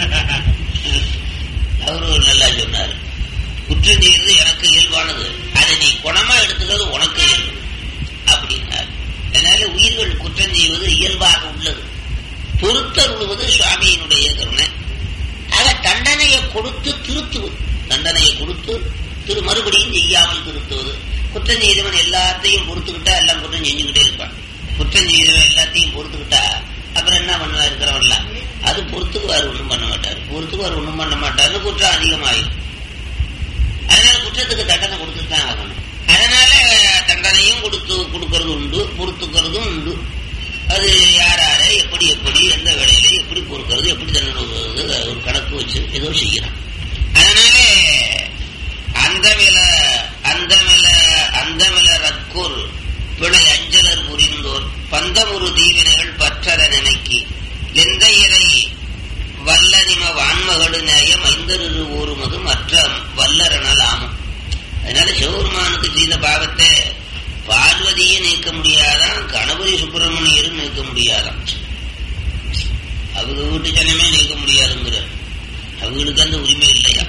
அவரு நல்லா சொன்னார் குற்றம் செய்யறது எனக்கு இயல்பானது அதை நீ குணமா எடுத்துக்கிறது உனக்கு இயல்பு அப்படின்னார் அதனால உயிர்கள் குற்றம் செய்வது இயல்பாக உள்ளது பொறுத்தருள்வது சுவாமியினுடைய கருணை ஆக தண்டனையை கொடுத்து திருத்துவது தண்டனையை கொடுத்து திரு மறுபடியும் செய்யாமல் திருத்துவது குற்றம் செய்தவன் எல்லாத்தையும் பொறுத்துக்கிட்டா எல்லாம் குற்றம் செஞ்சுக்கிட்டே இருப்பான் குற்றம் செய்தவன் எல்லாத்தையும் பொறுத்துக்கிட்டா அப்புறம் என்ன பண்ணுவா இருக்கிறவன்லாம் அது பொறுத்துக்குவார் ஒன்றும் பண்ண மாட்டார் பொறுத்துக்குவார் ஒன்றும் பண்ண மாட்டார்னு குற்றம் அதிகமாயிடும் அதனால குற்றத்துக்கு தண்டனை கொடுத்துட்டு தான் ஆகணும் அதனால தண்டனையும் கொடுத்து கொடுக்கறது உண்டு பொறுத்துக்கிறதும் உண்டு அது யார் யார எப்படி எப்படி எந்த வேலையில எப்படி பொறுக்கிறது எப்படி தண்டனை கொடுக்கறது ஒரு கணக்கு வச்சு ஏதோ செய்யறான் அதனால அந்த மேல அந்த மேல அந்த மேல ரக்கூர் பிழை அஞ்சலர் புரிந்தோர் பந்தமுரு தீவினைகள் பற்றற நினைக்கி எந்த இறை வல்லனிம வான்மகடு நேயம் ஐந்தரு ஊருமது மற்ற வல்லரனல் ஆமும் அதனால சிவபெருமானுக்கு செய்த பாவத்தை பார்வதியை நீக்க முடியாதான் கணபதி சுப்பிரமணியரும் நீக்க முடியாதான் அவங்க வீட்டு ஜனமே நீக்க முடியாதுங்கிற அவங்களுக்கு அந்த உரிமை இல்லையா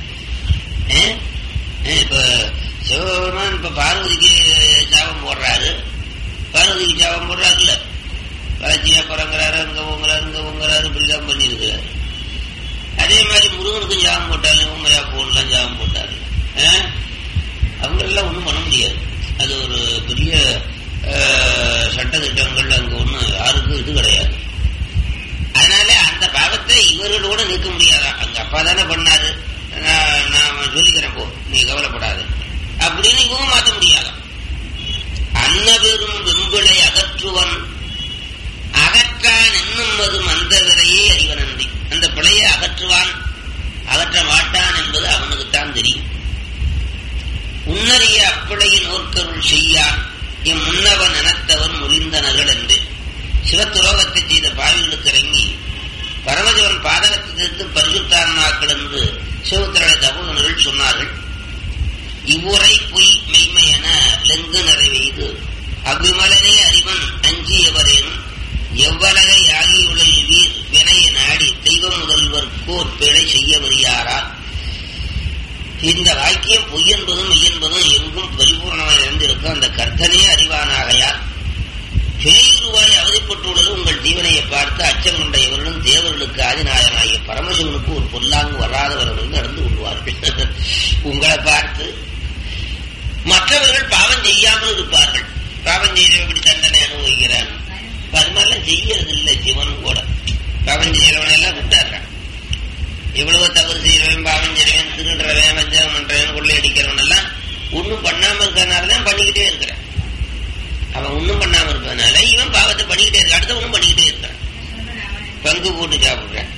இப்ப சிவபெருமான் இப்ப பார்வதிக்கு சாபம் போடுறாரு பார்வதிக்கு சாபம் போடுறாருல்ல பாஜியா பிறங்குறாரு அங்க போங்கிறாரு இங்க போங்கிறாரு இப்படிதான் பண்ணிருக்கிறாரு அதே மாதிரி முருகனுக்கும் ஜாபம் போட்டாரு உமையா போடலாம் ஜாபம் போட்டாரு அவங்க எல்லாம் ஒண்ணும் பண்ண முடியாது அது ஒரு பெரிய சட்ட திட்டங்கள் அங்க ஒண்ணு யாருக்கும் இது கிடையாது அதனால அந்த பாவத்தை இவர்களோட நிற்க முடியாதான் அங்க அப்பா தானே பண்ணாரு நான் சொல்லிக்கிறேன் போ நீ கவலைப்படாது அப்படின்னு இவங்க மாத்த முடியாதான் அன்னபெரும் வெம்பிளை அகற்றுவன் அகற்றான் என்னும் மந்தவரையே அறிவனந்தி அந்த பிழையை அகற்றுவான் அகற்ற மாட்டான் என்பது அவனுக்குத்தான் தெரியும் உன்னறிய அப்பிழையின் ஓர்க்கருள் செய்யான் எம் முன்னவன் நினைத்தவன் முறிந்தனர்கள் என்று சிவத்துரோகத்தை செய்த பாவிகளுக்கு இறங்கி பரமசிவன் பாதகத்திற்கு பரிசுத்தான்மாக்கள் என்று சிவத்திரளை தகுதனர்கள் சொன்னார்கள் இவ்வுரை பொய் மெய்மை என லெங்கு நிறைவெய்து அவ்விமலனே அறிவன் அஞ்சியவரேனும் எவ்வளகை ஆகியுள்ள வீர் வினைய நாடி தெய்வ முதல்வர் கோர் பிழை செய்ய வரியாரா இந்த வாக்கியம் பொய் என்பதும் மெய் என்பதும் எங்கும் பரிபூர்ணமாக இருந்திருக்கும் அந்த கர்த்தனே அறிவானாகையால் பேயுருவாய் அவதிப்பட்டுள்ளது உங்கள் தீவனையை பார்த்து அச்சம் கொண்ட இவர்களும் தேவர்களுக்கு ஆதிநாயகனாகிய பரமசிவனுக்கு ஒரு பொல்லாங்கு வராதவர்கள் நடந்து கொள்வார்கள் உங்களை பார்த்து மற்றவர்கள் பாவம் செய்யாமல் இருப்பார்கள் பாவம் செய்தவன் இப்படி தண்டனை அனுபவிக்கிறான் அது மாதிரிலாம் செய்யறது இல்லை சிவன் கூட பாவம் செய்யறவன் எல்லாம் விட்டாடுறான் எவ்வளவு தவறு செய்யறவன் பாவம் செய்யறவன் திருடுறவன் வஞ்சகம் பண்றவன் கொள்ளையடிக்கிறவன் எல்லாம் ஒன்னும் பண்ணாம இருக்கிறதுனால தான் பண்ணிக்கிட்டே இருக்கிறான் அவன் ஒன்னும் பண்ணாம இருப்பதனால இவன் பாவத்தை பண்ணிக்கிட்டே இருக்க அடுத்த ஒன்னும் பண்ணிக்கிட்டே இருக்கான் பங்கு போட்டு சாப்பிடுறான்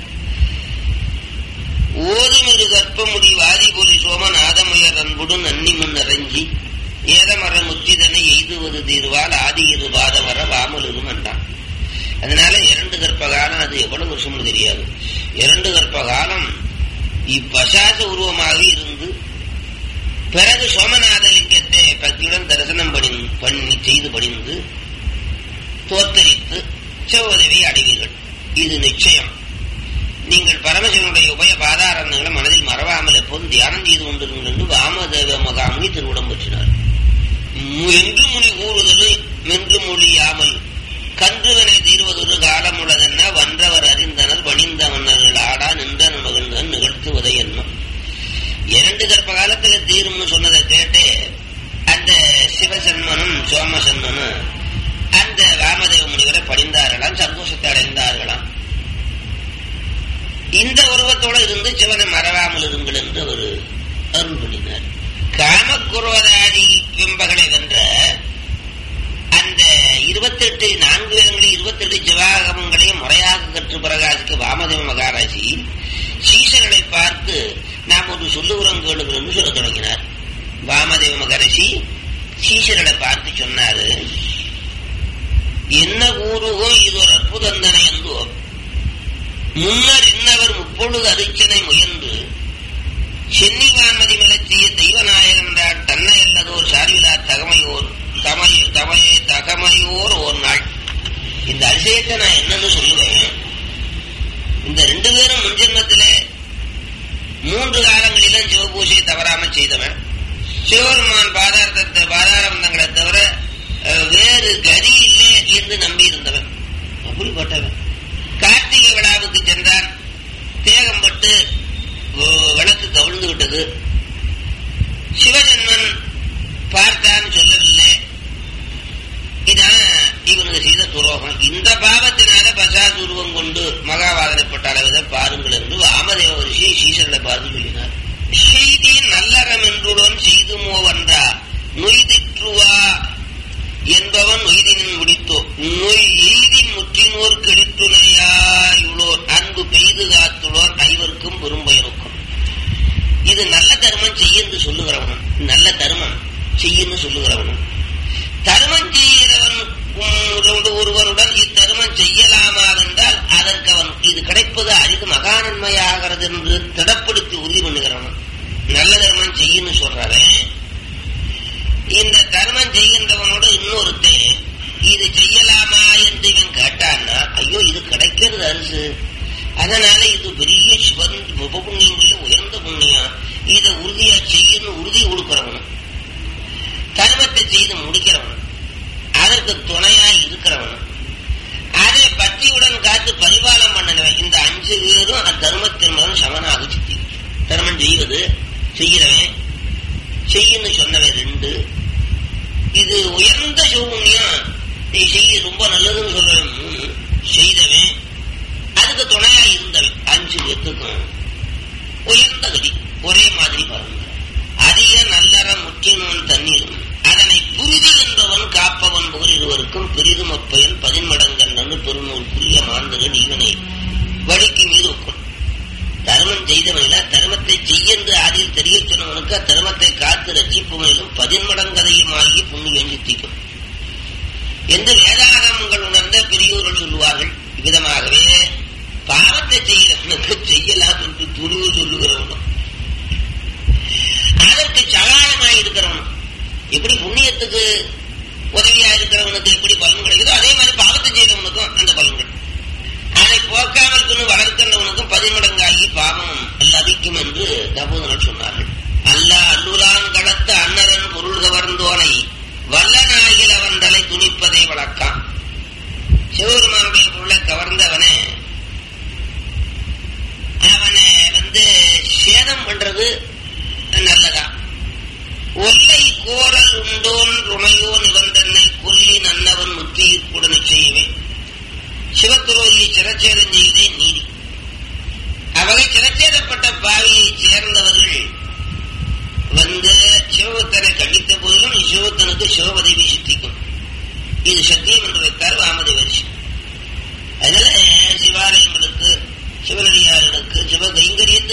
ஓதுமிரு கற்பமுடி வாதிபுரி சோம நாதமுயர் அன்புடு நன்னி முன் நிறைஞ்சி ஏதமர முத்திதனை எய்துவது தீர்வால் ஆதி இரு பாதவர வாமல் இருமன்றான் அதனால இரண்டு கற்ப காலம் அது எவ்வளவு வருஷம்னு தெரியாது இரண்டு கற்ப காலம் இப்பசாச உருவமாக இருந்து பிறகு சோமநாத லிங்கத்தை பக்தியுடன் தரிசனம் பணி பண்ணி செய்து பணிந்து தோத்தரித்து சிவோதவி அடைவீர்கள் இது நிச்சயம் நீங்கள் பரமசிவனுடைய உபய பாதாரங்களை மனதில் மறவாமல் எப்போதும் தியானம் செய்து கொண்டிருங்கள் என்று வாமதேவ மகாமுனி திருவிடம் பற்றினார் என்று முனி கூறுதல் மென்று மொழியாமல் கன்றுவனை தீர்வதொரு காலம் உள்ளதென்ன வன்றவர் அறிந்தனர் பணிந்த மன்னர்கள் ஆடா நின்ற மகிழ்ந்தன் நிகழ்த்துவதை எண்ணம் இரண்டு கற்ப காலத்துல தீரும்னு சொன்னதை கேட்டு அந்த சிவசன்மனும் சோமசன்மனும் அந்த ராமதேவ முனிவரை படிந்தார்களாம் சந்தோஷத்தை அடைந்தார்களாம் இந்த உருவத்தோட இருந்து சிவனை மறவாமல் இருங்கள் என்று அவர் அருள் பண்ணினார் காமக்குரோதாதி பிம்பகளை வென்ற அந்த இருபத்தெட்டு நான்கு வேதங்களில் இருபத்தெட்டு சிவாகமங்களையும் முறையாக கற்று பிரகாசிக்க வாமதேவ மகாராஜி சீசர்களை பார்த்து நாம் ஒரு சொல்லுகிறோம் கேளுங்கள் என்று சொல்ல தொடங்கினார் வாமதேவ மகரிஷி சீசர்களை பார்த்து சொன்னாரு என்ன கூறுவோம் இது ஒரு அற்புதந்தனை என்றோ முன்னர் இன்னவர் முப்பொழுது அரிச்சனை முயன்று சென்னிவான்மதி மலர்ச்சிய தெய்வநாயகன் என்றால் தன்னை அல்லதோர் சாரிவிழா தகமையோர் தமை தமை தகமையோர் ஒரு நாள் இந்த அதிசயத்தை நான் என்னன்னு சொல்லுவேன் இந்த ரெண்டு பேரும் முன்ஜென்மத்திலே மூன்று காலங்களிலும் சிவபூஜையை தவறாமல் செய்தவன் சிவபெருமான் பாதாரத்தை பாதாரபந்தங்களை தவிர அஹ், வேறு கதி இல்லை என்று நம்பி இருந்தவன் அப்படிப்பட்டவன் கார்த்திகை விழாவுக்கு சென்றான் தேகம்பட்டு ஓ- விளக்கு கவிழ்ந்து விட்டது சிவஜன்மன் பார்த்தான் சொல்லவில்லை இதான் இவனுக்கு செய்த துரோகம் இந்த பாவத்தினால பசாதுருவம் கொண்டு மகாவாதனைப்பட்ட அளவிதை பாருங்கள் என்று வாமதேவ ரிஷி சீசர்களை பார்த்து சொல்லினார் செய்தி நல்லறம் என்றுடன் செய்துமோ வந்தா நொய்திற்றுவா என்பவன் நொய்தினின் முடித்தோ நொய் எய்தின் முற்றினோர் கெடுத்துணையாயுள்ளோர் அன்பு பெய்து காத்துள்ளோர் ஐவருக்கும் பெரும்பயனுக்கும் இது நல்ல தர்மம் செய்யன்னு சொல்லுகிறவனும் நல்ல தர்மம் செய்யன்னு சொல்லுகிறவனும் தர்மம் செய்கிறவன் உம், ஒருவருடன் இத்தருமம் செய்யலாமா என்றால் அதற்கு அவன் இது கிடைப்பது அரிது மகாநன்மையாகிறது என்று திடப்படுத்தி உறுதி பண்ணுகிறவன் நல்ல தர்மம் செய்யன்னு சொல்றவன் இந்த தர்மம் செய்கின்றவனோட இன்னொருத்தன் இது செய்யலாமா என்று இவன் கேட்டான்னா ஐயோ இது கிடைக்கிறது அரிசு அதனால இது பெரிய சிவன் உபபுண்ணியங்களில் உயர்ந்த புண்ணியம் இதை உறுதியா செய்யணும் உறுதி கொடுக்கிறவனும் தர்மத்தை செய்து முடிக்கிறவனும் அதற்கு துணையாய் இருக்கிறவனும் அதை பற்றியுடன் காத்து பரிபாலம் பண்ணனவன் இந்த அஞ்சு பேரும் அத்தர்மத்தின் மூலம் சமனாக சித்தி தர்மம் செய்வது செய்கிறவன் செய்யன்னு சொன்னவன் ரெண்டு இது உயர்ந்த சிவபுண்ணியம் நீ செய்ய ரொம்ப நல்லதுன்னு சொல்றவன் மூணு செய்தவன் அதுக்கு துணையா இருந்தவன் அஞ்சு பேத்துக்கும் உயர்ந்த கதி ஒரே மாதிரி பாருங்க அதிக நல்லற முற்றினவன் தண்ணீரும் அதனை புரிதி என்பவன் காப்பவன் போல் இருவருக்கும் பெரிதும் அப்பயன் பதின்மடங்கள் நன்னு பெருநூல் புரிய மாந்தகன் இவனை வழிக்கு மீது ஒக்கும் தர்மம் செய்தவனில தர்மத்தை செய்யென்று ஆதியில் தெரிய சொன்னவனுக்கு அத்தர்மத்தை காத்து ரட்சிப்பவனிலும் பதின்மடங்கதையுமாகி புண்ணியம் சித்திக்கும் என்று வேதாகமங்கள் உணர்ந்த பெரியோர்கள் சொல்லுவார்கள் இவ்விதமாகவே பாவத்தை செய்கிறவனுக்கு செய்யலாம் என்று துணிவு சொல்லுகிறவனும் அதற்கு சகாயமாய் இருக்கிறவனும் எப்படி புண்ணியத்துக்கு உதவியா இருக்கிறவனுக்கு எப்படி பலன் கிடைக்குதோ அதே மாதிரி பாவத்தை செய்தவனுக்கும் அந்த பலன்கள் அதை போக்காமல் கொண்டு வளர்க்கின்றவனுக்கும் பதிமடங்காகி பாவம் லபிக்கும் என்று தபோதனர் சொன்னார்கள் அல்ல அல்லுலான் கடத்த அன்னரன் பொருள் கவர்ந்தோனை வல்லநாயில் அவன் தலை துணிப்பதை வழக்கம் சிவபெருமானுடைய பொருளை கவர்ந்தவனே அவனை வந்து சேதம் பண்றது நல்லதா ஒல்லை கோரல் உண்டோன் ருணையோ நிபந்தனை கொல்லி நன்னவன் முத்தியிற்குட நிச்சயமே சிவத்துரோகியை சிரச்சேதம் செய்தே நீதி அவளை சிரச்சேதப்பட்ட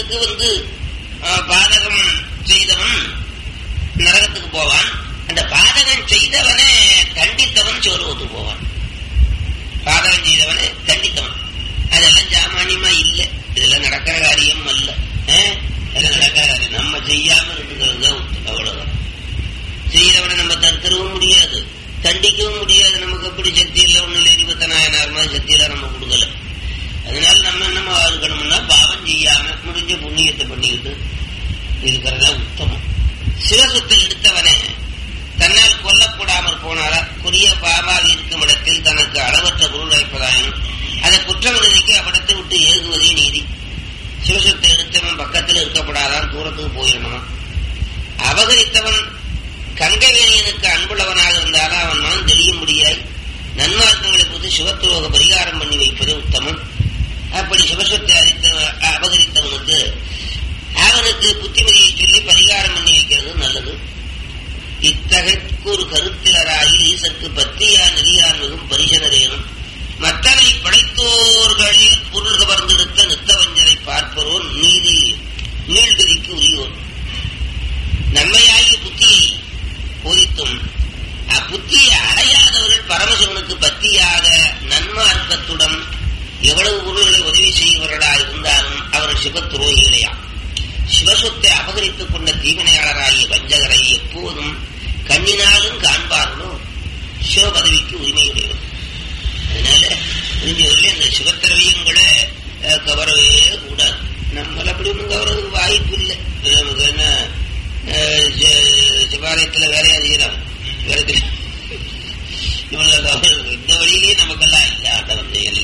அவனுக்கு வந்து அஹ், பாதகம் செய்தவன் நரகத்துக்கு போவான் அந்த பாதகம் செய்தவனை தண்டித்தவன் சோர்வத்து போவான் பாதகம் செய்தவனை தண்டித்தவன் அதெல்லாம் சாமானியமா இல்ல இதெல்லாம் நடக்கிற காரியம் அல்ல அஹ்? இதெல்லாம் நடக்கிற காரியம் நம்ம செய்யாம இருக்கிறது தான் உத்தமம். அவ்வளவுதான் செய்யறவனை நம்ம தடுத்துடவும் முடியாது தண்டிக்கவும் முடியாது நமக்கு எப்படி சக்தி இல்லை ஒண்ணு இல்லை இருபத்தனாயிரம் மாதிரி சக்தியெல்லாம் நம்ம கொடுக்கல அதனால நம்ம என்னமா இருக்கணும்னா பாவம் செய்யாம முடிஞ்ச புண்ணியத்தை பண்ணிக்கிட்டு இருக்கிறதா உத்தமம் சிவசுத்தை எடுத்தவனே தன்னால் கொல்லக்கூடாமற் போனாரா குறிய பாபாக இருக்கும் இடத்தில் தனக்கு அளவற்ற பொருள் வைப்பதாயினும் அதை குற்றம் நினைக்க அவ்விடத்தை விட்டு ஏகுவதே நீதி சிவசுத்தை எடுத்தவன் பக்கத்தில் இருக்கப்படாதான் தூரத்துக்கு போயிடணுமா அபகரித்தவன் கங்கவேணியனுக்கு அன்புள்ளவனாக இருந்தாலும் அவன் மனம் தெளியும்படியாய் நன்மார்க்கங்களை பொறுத்து சிவத்துரோக பரிகாரம் பண்ணி வைப்பது உத்தமம் அப்படி சிவஸ்வத்தை அறித்த அபகரித்தவனுக்கு அவனுக்கு புத்திமதியை சொல்லி பரிகாரம் பண்ணி வைக்கிறது நல்லது இத்தகைக்கு ஒரு கருத்திலராகி ஈசற்கு பத்தியா நெறியான் மிகும் பரிசனரேனும் மத்தனை படைத்தோர்களில் பொருள் கவர்ந்தெடுத்த நித்தவஞ்சனை பார்ப்பரோர் நீதி நீள்கதிக்கு உரியோர் நன்மையாகிய புத்தியை போதித்தும் அப்புத்தியை அடையாதவர்கள் பரமசிவனுக்கு பத்தியாக நன்மார்க்கத்துடன் எவ்வளவு பொருள்களை உதவி செய்பவர்களாக இருந்தாலும் அவர் சிவத்துரோகிகளையா சிவசொத்தை அபகரித்துக் கொண்ட தீவினையாளராகிய வஞ்சகரை எப்போதும் கண்ணினாலும் காண்பார்களோ சிவ பதவிக்கு உரிமையுடையவர் அதனால புரிஞ்சவர்கள் இந்த சிவத்திரவியும் கூட அஹ், கவரவே கூடாது நம்மள அப்படி ஒன்றும் கவரதுக்கு வாய்ப்பு இல்லை நமக்கு என்ன அஹ், சி- சிவாலயத்துல வேலையா செய்யலாம் வேலை தெரியும் இவ்வளவு கவரம் இந்த வழியிலேயே நமக்கெல்லாம் இல்லை ஆண்டவன் செய்யல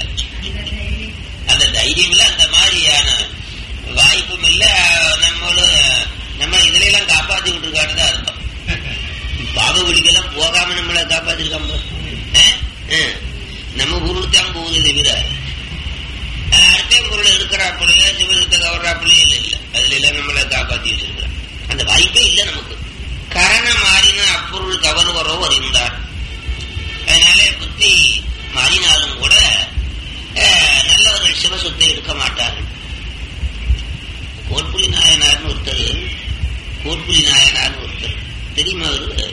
அந்த தைரியம் இல்ல அந்த மாதிரியான வாய்ப்பும் இல்ல நம்மளும் நம்ம இதுல எல்லாம் காப்பாத்தி விட்டுருக்கான்னு தான் அர்த்தம் பாபு குடிக்கெல்லாம் போகாம நம்மளை காப்பாத்திருக்காம நம்ம பொருள் தான் போகுது தவிர அஹ், அடுத்த பொருள் எடுக்கிறாப்புலையோ சிவசத்தை கவர்றாப்புலையோ இல்லை இல்லை அதுல எல்லாம் நம்மளை காப்பாத்தி வச்சிருக்கிறோம் அந்த வாய்ப்பே இல்லை நமக்கு கரண மாறின அப்பொருள் கவர்வரோ அறிந்தார் அதனால புத்தி மாறினாலும் கூட அஹ், நல்லவர்கள் சிவசொத்தை எடுக்க மாட்டார்கள் கோட்புலி நாயனார்னு ஒருத்தர் கோட்புலி நாயனார்னு ஒருத்தர் தெரியுமா அவரு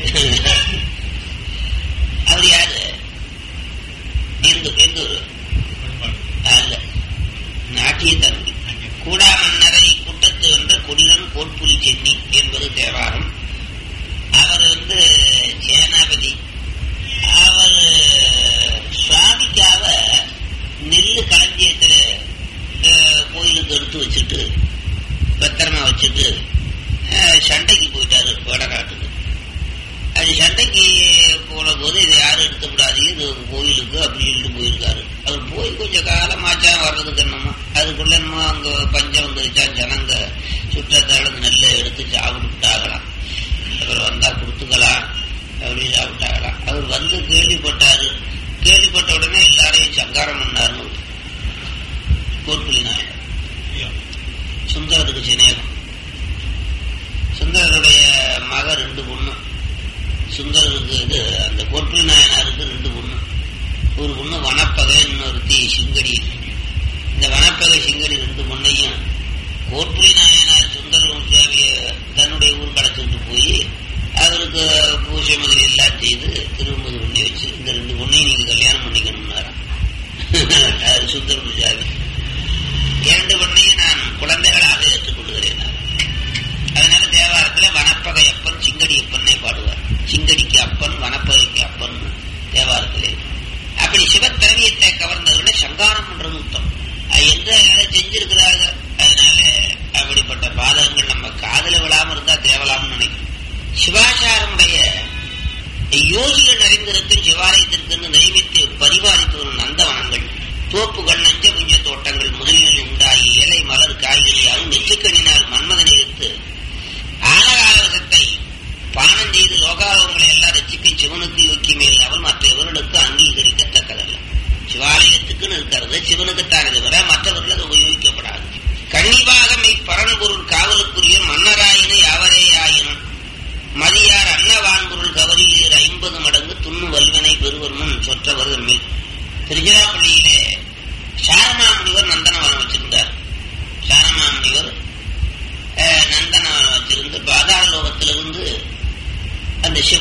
அவர் யாரு எந்த எந்த ஒரு அல்ல நாட்டிய தம்பி கூடா மன்னரை கூட்டத்து வந்த கொடிரன் கோட்புலி சென்னி என்பது தேவாரம் அவர் வந்து சேனாபதி அவர் சுவாமிக்காக நெல்லு களஞ்சியத்துல அஹ், கோயிலுக்கு எடுத்து வச்சுட்டு பத்திரமா வச்சுட்டு அஹ், சண்டைக்கு போயிட்டாரு வடநாட்டுக்கு அது சண்டைக்கு போன போது இதை யாரும் எடுக்க கூடாது இது கோயிலுக்கு அப்படி சொல்லிட்டு போயிருக்காரு அவர் போய் கொஞ்சம் காலமாச்சா வர்றதுக்கு என்னமோ அதுக்குள்ள என்னமோ அங்க பஞ்சம் வந்துருச்சா ஜனங்க சுற்றத்தாழ நெல்லை எடுத்து சாப்பிட்டுட்டாங்களாம் அப்புறம் வந்தா கொடுத்துக்கலாம் அப்படி சாப்பிட்டாங்களாம் அவர் வந்து கேள்விப்பட்டாரு கேள்விப்பட்ட உடனே எல்லாரையும் சங்காரம் பண்ணாருன்னு கோட்புலி நாயர் சுந்தரருக்கு சினேகம் சுந்தரருடைய மக ரெண்டு பொண்ணு சுந்தரருக்கு இது அந்த கோட்புலி நாயனாருக்கு ரெண்டு பொண்ணு ஒரு பொண்ணு வனப்பகை இன்னொருத்தி சிங்கடி இந்த வனப்பகை சிங்கடி ரெண்டு பொண்ணையும் கோட்புலி நாயனார் சுந்தரம் சுவாமிய தன்னுடைய ஊர் கடைச்சிட்டு போய் அவருக்கு பூஜை முதல் எல்லாம் செய்து திரும்பது பண்ணி வச்சு இந்த ரெண்டு பொண்ணையும் நீங்க கல்யாணம் பண்ணிக்கணும்னாராம் அது சுந்தரம் சுவாமி இரண்டு பொண்ணையும் நான் குழந்தைகளாக ஏற்றுக்கொள்கிறேன் நான். அதனால தேவாரத்துல வனப்பகை அப்பன் சிங்கடி அப்பனை பாடுவார் சிங்கடிக்கு அப்பன் வனப்பகைக்கு அப்பன் தேவாரத்திலே அப்படி சிவத்திரவியத்தை கவர்ந்தவர்களை சங்காரம் பண்றது உத்தம் அது எந்த வேலை செஞ்சிருக்கிறாங்க அது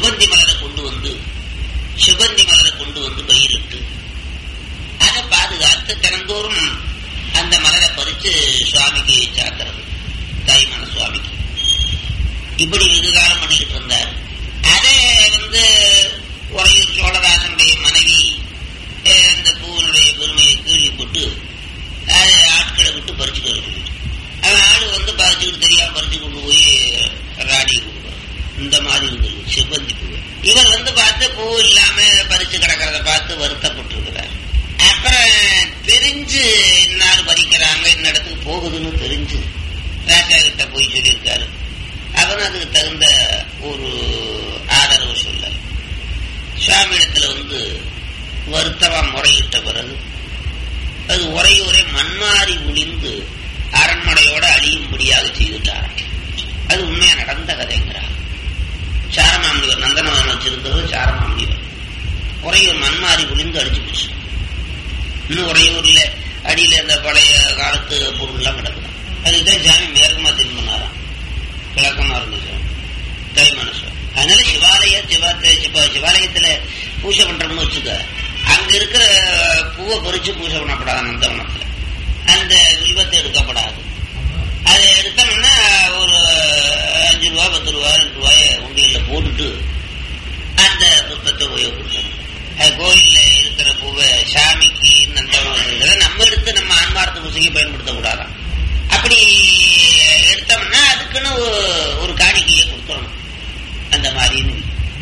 செவ்வந்தி மலரை கொண்டு வந்து செவ்வந்தி மலரை கொண்டு வந்து பயிரிட்டு அதை பாதுகாத்து தினந்தோறும் அந்த மலரை பறிச்சு சுவாமிக்கு சாத்துறது தாய்மான சுவாமிக்கு இப்படி வெகு காலம் பண்ணிக்கிட்டு இருந்தார் அதே வந்து உறையூர் சோழராசனுடைய மனைவி அஹ், அந்த பூவினுடைய பெருமையை கேள்விப்பட்டு அதை ஆட்களை விட்டு பறிச்சுட்டு வருது அவன் ஆளு வந்து பறிச்சுக்கிட்டு தெரியாம பறிச்சு கொண்டு போய் ராடி கொடுப்பார் இந்த மாதிரி இருந்தது செவ்வந்தி பூ இவர் வந்து பார்த்து பூ இல்லாம பறிச்சு கிடக்கிறத பார்த்து வருத்தப்பட்டிருக்கிறார் அப்புறம் தெரிஞ்சு இன்னார் பறிக்கிறாங்க இந்த இடத்துக்கு போகுதுன்னு தெரிஞ்சு ராஜா கிட்ட போய் சொல்லியிருக்காரு அவன் அதுக்கு தகுந்த ஒரு ஆதரவு சொல்ல சுவாமியிடத்துல வந்து வருத்தமா முறையிட்ட பிறகு அது உரையுரை மண்மாறி முடிந்து அரண்மனையோட அழியும்படியாக செய்துட்டாராம் அது உண்மையா நடந்த கதைங்கிறார் சாரமாமுனிவர் நந்தனவன் வச்சிருந்தவர் சாரமாமுனிவர் உறையூர் மண்மாறி விழுந்து அடிச்சு போச்சு இன்னும் உறையூர்ல அடியில இந்த பழைய காலத்து பொருள்லாம் கிடக்குதான் அதுக்குதான் சாமி மேற்கமா திரும்பினாராம் கிழக்கமா இருந்துச்சு தைமனசு அதனால சிவாலய சிவாத்த சிவ சிவாலயத்துல பூஜை பண்றோம்னு வச்சுக்க அங்க இருக்கிற பூவை பறிச்சு பூஜை பண்ணப்படாது நந்தவனத்துல அந்த வில்வத்தை எடுக்கப்படாது அதை எடுத்தோம்னா ஒரு அஞ்சு ரூபா பத்து ரூபா ரெண்டு ரூபாய உண்டியல்ல போட்டுட்டு அந்த புத்தத்தை உபயோகப்படுத்தணும் அது கோயில்ல இருக்கிற பூவை சாமிக்கு நந்தவனத்தை நம்ம எடுத்து நம்ம ஆன்மார்த்த பூசைக்கு பயன்படுத்தக்கூடாதாம் அப்படி எடுத்தோம்னா அதுக்குன்னு ஒரு- ஒரு காணிக்கையை கொடுத்துடணும் அந்த மாதிரின்னு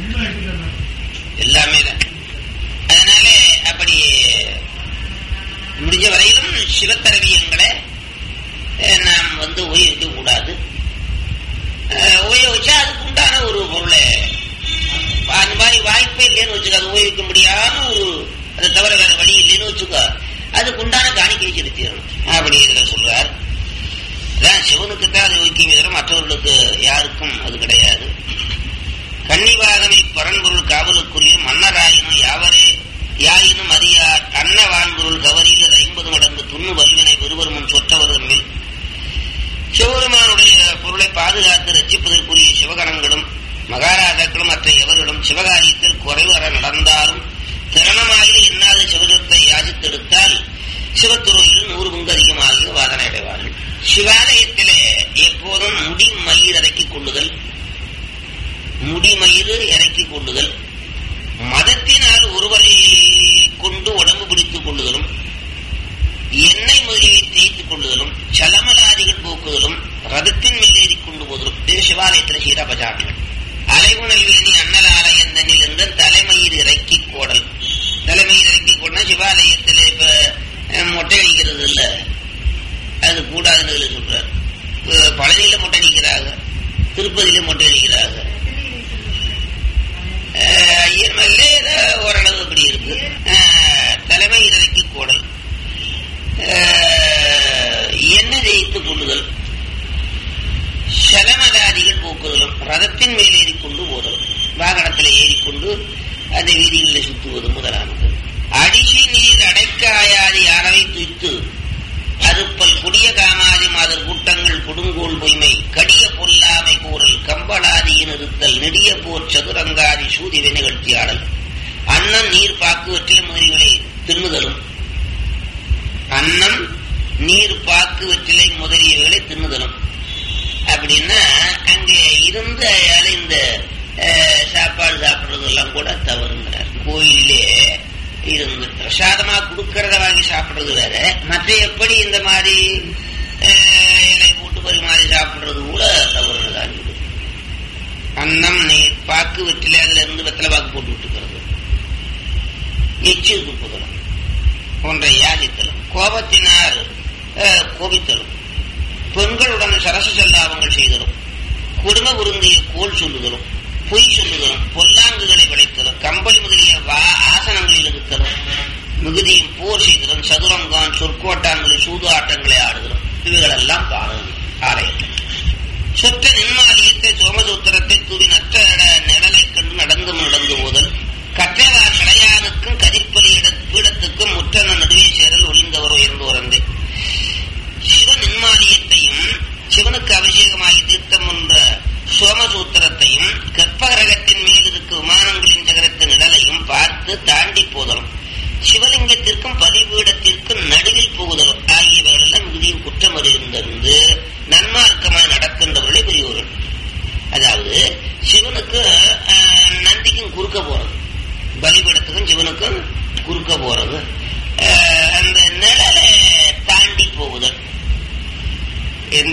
எல்லாமே தான் அதனால அப்படி முடிஞ்ச வரையிலும் சிவத்தரவியங்களை அஹ், நாம் வந்து உபயோகிக்க கூடாது அஹ், உபயோகிச்சா அதுக்கு உண்டான ஒரு பொருளை அந்த மாதிரி வாய்ப்பே இல்லைன்னு வச்சுக்கோ அது உபயோகிக்க முடியாம ஒரு அதை தவிர வேற வழி இல்லைன்னு வச்சுக்கோ அதுக்கு உண்டான காணிக்கை செலுத்திடணும் அப்படி இதுல சொல்றார் அதான் சிவனுக்கு தான் அது வைக்கும் தவிர மற்றவர்களுக்கு யாருக்கும் அது கிடையாது கன்னிவாகனை பரன்பொருள் காவலுக்குரிய மன்னராயினும் யாவரே யாயினும் அறியார் அன்னவான்பொருள் கவரியில் ஐம்பது மடங்கு துண்ணு வல்வினை ஒருவர் முன் சொற்றவர் தம்மில் சிவபெருமானுடைய பொருளை பாதுகாத்து ரட்சிப்பதற்குரிய சிவகணங்களும் மகாராஜாக்களும் மற்ற எவர்களும் சிவகாரியத்தில் குறைவர நடந்தாலும் திறனமாயிரு எண்ணாத சிவகத்தை யாசித்தெடுத்தால் சிவத்துறையில் நூறு பங்கு அதிகமாக வாதனை அடைவார்கள் சிவாலயத்திலே எப்போதும் முடி மயிர் இறக்கிக் கொள்ளுதல் முடிமயிறு இறக்கிக் கொள்ளுதல் மதத்தினால் ஒருவரை கொண்டு உடம்பு பிடித்துக் கொள்ளுதலும் எண்ணெய் முதலியை தேய்த்துக் கொள்ளுதலும் சலமலாதிகள் போக்குதலும் ரதத்தின் மேல் ஏறி கொண்டு போதலும் இது சிவாலயத்தில் சீராபஜாமிகள் அலைகுணல் வேணி அண்ணல் ஆலயந்தனில் இருந்த தலைமயிர் இறக்கி கோடல் தலைமயிர் இறக்கி கோடனா சிவாலயத்தில் இப்ப அஹ், மொட்டை அடிக்கிறது இல்ல அது கூடாதுன்னு இதுல சொல்றாரு இப்ப பழனியில மொட்டை அடிக்கிறாங்க திருப்பதியில மொட்டை அடிக்கிறாங்க அஹ், ஐயர் மல்ல ஓரளவு அப்படி இருக்கு அஹ், தலைமை இறக்கி கோடல் அஹ், எண்ணெய் தேய்த்து கொள்ளுதல் சலமதாதிகள் போக்குதலும் ரதத்தின் மேல் ஏறிக்கொண்டு போதலும் வாகனத்தில் ஏறிக்கொண்டு அந்த வீதிகளில் சுத்துவது முதலானது அடிசி நீர் அடைக்காயாதி அறவை துய்த்து அறுப்பல் கொடிய காமாதி மாதர் கூட்டங்கள் கொடுங்கோல் பொய்மை கடிய பொல்லாமை கூறல் கம்பளாதியின் இருத்தல் நெடிய போர் சதுரங்காதி சூதிவை நிகழ்த்தியாடல் அன்னம் நீர் பாக்குவற்றில் முதலிகளை தின்னுதலும் அன்னம் நீர் பாக்கு வெற்றிலை முதலியவைகளை தின்னுதலும் அப்படின்னா அங்கே இருந்த இந்த அஹ், சாப்பாடு சாப்பிடுறதெல்லாம் கூட தவறுங்கிறார் கோயிலே இருந்து பிரசாதமா கொடுக்கறத வாங்கி சாப்பிடுறது வேற மற்ற எப்படி இந்த மாதிரி அஹ், இலை போட்டு பரிமாறி சாப்பிடுறது கூட தவறுதான் இது அன்னம் நீர் பாக்கு வெற்றிலை அதுல இருந்து வெத்தலை பாக்கு போட்டு விட்டுக்கிறது எச்சில் துப்புதலும் ஒன்றை யாதித்தலும் கோபத்தினால் அஹ், கோபித்தலும் பெண்களுடன் சரச செல்லாபங்கள் செய்தலும் கொடுமை பொருந்திய கோல் சொல்லுதலும் பொய் சொல்லுதலும் பொல்லாங்குகளை விளைத்தலும் கம்பளி முதலிய வா ஆசனங்களில் இருத்தலும் மிகுதியும் போர் செய்தலும் சதுரங்கான் சொற்கோட்டான்களில் சூது ஆட்டங்களை ஆடுதலும் இவைகளெல்லாம் பாடணும் ஆலயத்தில் சொற்ற நின்மாலியத்தை சோமசூத்திரத்தை தூவி நற்ற நிழலை கண்டு நடந்து நடந்து போதல் கற்றவார் கடையானுக்கும் கதிர்ப்பலி இட பீடத்துக்கும் முற்றன நடுவே சேரல் ஒளிந்தவர் உயர்ந்தோரந்தே சிவ நின்மாலியத்தையும் சிவனுக்கு அபிஷேகமாகி தீர்த்தம் என்ற சோமசூத்திரத்தையும் கற்பகிரகத்தின் மேல் இருக்கும்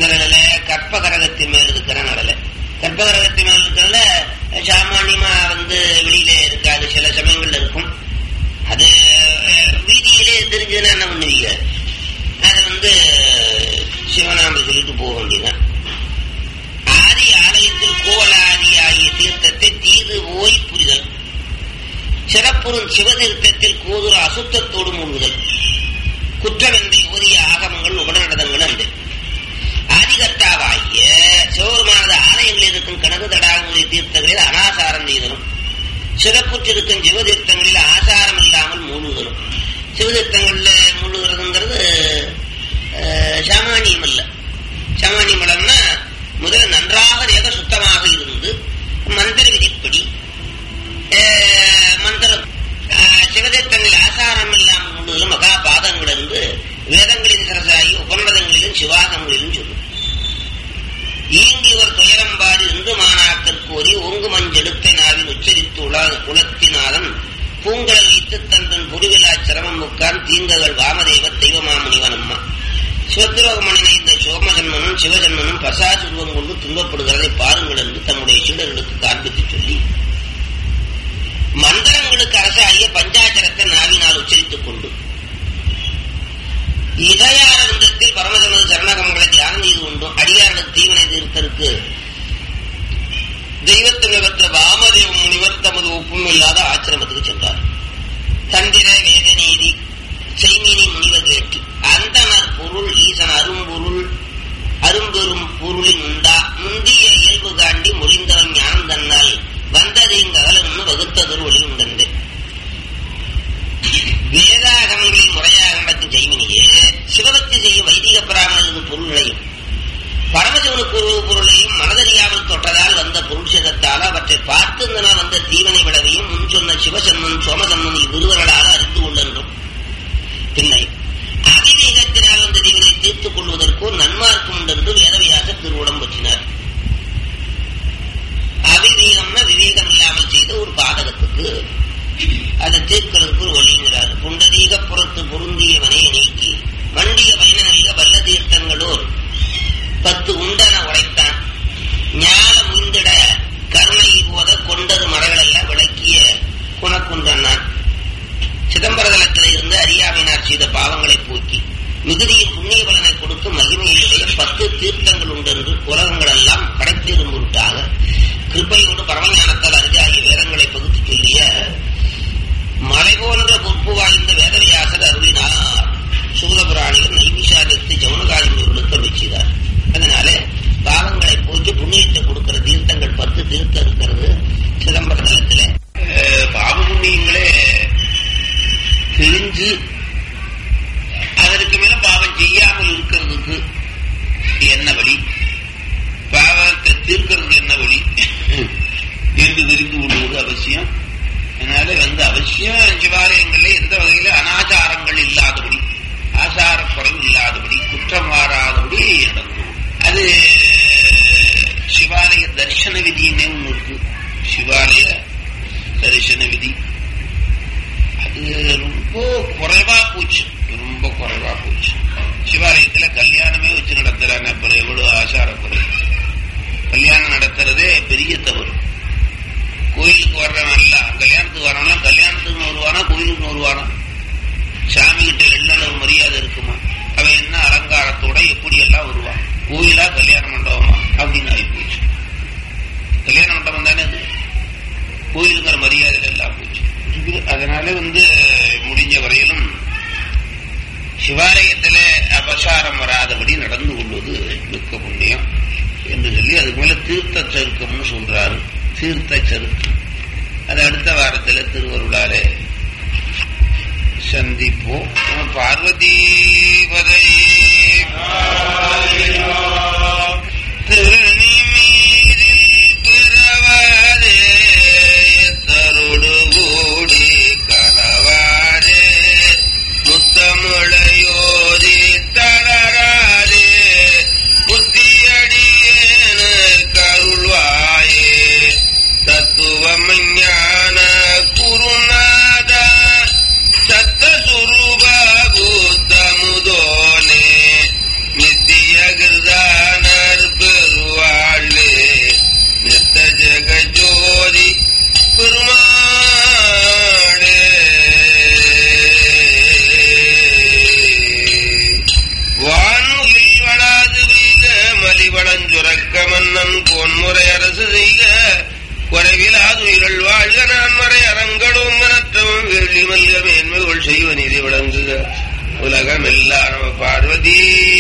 நிழல கற்பகரகத்தின் மேல் இருக்கிற நிழல கற்பகரகத்தின் மேல் இருக்கிறதுல சாமானியமா வந்து வெளியில இருக்காது சில சமயங்கள்ல இருக்கும் அது அஹ், வீதியிலே தெரிஞ்சதுன்னா என்ன பண்ணுவீங்க அதை வந்து சிவநாம சொல்லிட்டு போக வேண்டியதுதான் ஆதி ஆலயத்தில் கோவலாதி ஆகிய தீர்த்தத்தை தீது ஓய் புரிதல் சிறப்புறும் சிவதீர்த்தத்தில் கோதுர அசுத்தத்தோடு மூழ்குதல் குற்றமெந்தை ஓதிய ஆகமங்கள் உடனடதங்கள் அன்று ஆதிகர்த்தாவாகிய சிவபெருமானது ஆலயங்களில் இருக்கும் கனகு தடாகங்களுடைய தீர்த்தங்களில் அனாசாரம் செய்தலும் சிறப்புற்றிருக்கும் சிவதீர்த்தங்களில் ஆசாரம் இல்லாமல் மூழ்குதலும் சிவதீர்த்தங்கள்ல மூழ்குறதுங்கிறது அஹ், சாமானியம் அல்ல சாமானியம் அல்லன்னா முதல்ல நன்றாக தேக சுத்தமாக இருந்து மந்திர விதிப்படி அஹ், மந்திரம் அஹ், சிவதீர்த்தங்களில் ஆசாரம் இல்லாமல் மூழ்குதலும் மகா பாதங்கள் என்று வேதங்களின் சரசாகி உபநிடதங்களிலும் சிவாகங்களிலும் சொல்லும் ஈங்கியவர் துயரம்பாடு இந்து மாணாக்கர் கோரி ஒங்கு மஞ்செடுத்த நாவின் உச்சரித்து உலா குலத்தினாதன் பூங்கடல் வைத்து தந்தன் புரிவிழா சிரமம் முக்கான் தீங்ககள் வாமதேவ தெய்வமாமுனிவன் அம்மா சிவத்திரோகமணினை இந்த சோமஜன்மனும் சிவஜன்மனும் பசாசுருவம் கொண்டு துன்பப்படுகிறதை பாருங்கள் என்று தம்முடைய சீடர்களுக்கு காண்பித்து சொல்லி மந்திரங்களுக்கு அரசாகிய பஞ்சாச்சரத்தை நாவினால் உச்சரித்துக் கொண்டு இதயானந்தத்தில் பரமசமது சரணகமங்களை தியானம் செய்து கொண்டும் அடியாரனுக்கு தீவினை தீர்த்தருக்கு தெய்வத்துமை பெற்ற வாமதேவ முனிவர் தமது ஒப்பும் இல்லாத ஆசிரமத்துக்கு சென்றார் தந்திர வேத நீதி செய்மினி முனிவர் கேட்டு அந்தனர் பொருள் ஈசன் அரும்பொருள் அரும்பெரும் பொருளின் உண்டா முந்திய இயல்பு காண்டி மொழிந்தவன் ஞானம் தன்னால் வந்தது இங்கு அகலன்னு வகுத்ததொரு ஒளி உண்டந்து வேதாகமங்களின் முறையாக நடக்கும் ஜெய்மினியே சிவபக்தி செய்யும் வைதிக பிராமணருக்கு பொருள்களையும் பரமசிவனுக்கு ஒரு பொருளையும் மனதறியாமல் தொட்டதால் வந்த பொருள் சேதத்தால் அவற்றை பார்த்திருந்தனால் வந்த தீவனை விளைவையும் முன் சொன்ன சிவசன்மன் சோமசன்மன் இவ்விருவர்களால் அறிந்து கொள்ளென்றும் பின்னை அவிவேகத்தினால் வந்த தீவனை தீர்த்துக் கொள்வதற்கோ நன்மார்க்கும் உண்டென்று வேதவியாக திருவுடம் பற்றினார் அவிவேகம்னா விவேகம் இல்லாமல் செய்த ஒரு பாதகத்துக்கு அதை தீர்க்கிறதுக்கு ஒரு வழிங்கிறார் புண்டரீக புறத்து பொருந்தியவனை நீக்கி மண்டிய பயனல்க வல்ல தீர்த்தங்களோர் பத்து உண்டன உடைத்தான் ஞான முந்திட கருணை போத கொண்டது மறைகளெல்லாம் விளக்கிய குணக்குன்றனான் சிதம்பரதலத்தில் இருந்து அறியாமையினார் செய்த பாவங்களை போக்கி மிகுதியின் புண்ணிய பலனை கொடுத்து மகிமையிலேயே பத்து தீர்த்தங்கள் உண்டென்று உலகங்கள் எல்லாம் கடைத்தேறும் பொருட்டாக கிருப்பையோடு பரமஞானத்தால் அறிஞாகிய வேதங்களை பகுத்து சொல்லிய மலை போன்ற பொறுப்பு வாய்ந்த வேதவியாசர் அருளினார் சூதபுராணிகள் நைமிஷாதத்தை ஜவுனகாஜிகளுக்கு அருள் செய்தார் அதனால பாவங்களை போக்கி புண்ணியத்தை கொடுக்கிற தீர்த்தங்கள் பத்து தீர்த்தம் இருக்கிறது சிதம்பர தலத்துல பாவ புண்ணியங்களே தெரிஞ்சு அதற்கு மேல பாவம் செய்யாமல் இருக்கிறதுக்கு என்ன வழி பாவத்தை தீர்க்கிறதுக்கு என்ன வழி என்று தெரிந்து கொள்வது அவசியம் அதனால வந்து அவசியம் சிவாலயங்களில் எந்த வகையில அனாச்சாரங்கள் இல்லாதபடி ஆசார குறைவு இல்லாதபடி குற்றம் வாராதபடி நடக்கும் அது சிவாலய தரிசன விதின்னே ஒண்ணு இருக்கு சிவாலய தரிசன விதி அது ரொம்ப குறைவா போச்சு ரொம்ப குறைவா போச்சு சிவாலயத்துல கல்யாணமே வச்சு நடத்துறாங்க அப்புறம் எவ்வளவு ஆசார குறை கல்யாணம் நடத்துறதே பெரிய தவறு கோயிலுக்கு வர்றவன் இல்ல கல்யாணத்துக்கு வரவன் கல்யாணத்துக்கு வருவானா கோயிலுக்கு வருவானா சாமி கிட்ட எள்ளளவு மரியாதை இருக்குமா அவன் என்ன அலங்காரத்தோட எப்படி எல்லாம் வருவான் கோயிலா கல்யாண மண்டபமா அப்படின்னு ஆகி போச்சு கல்யாண மண்டபம் தானே அது கோயிலுங்கிற மரியாதை எல்லாம் போச்சு இருக்குது. அதனால வந்து முடிஞ்ச வரையிலும் சிவாலயத்துல அபசாரம் வராதபடி நடந்து கொள்வது மிக்க புண்ணியம் என்று சொல்லி அதுக்கு மேல தீர்த்த சருக்கம்னு சொல்றாரு தீர்த்த சருக்கம் அது அடுத்த வாரத்துல திருவருளாலே சந்திப்போம் பார்வதி பதை திருநீரில் பிறவாதே தருடு கூடி கலவாரே முத்தமிழையோதி தளராதே புத்தியடியேன கருள்வாயே தத்துவம் ஞான குருநாத சத்தசுரூப பூத்தமுதோனே நித்திய கிருத வளஞ்சுரக்க மன்னன் பொன்முறை அரசு செய்க குறைவிலாதுயிர்கள் வாழ்க நான் மறை அறங்களும் மனத்தவும் வெள்ளி மல்க மேன்மைகள் செய்வ நீதி விளங்குக உலகமெல்லாம் நம பார்வதி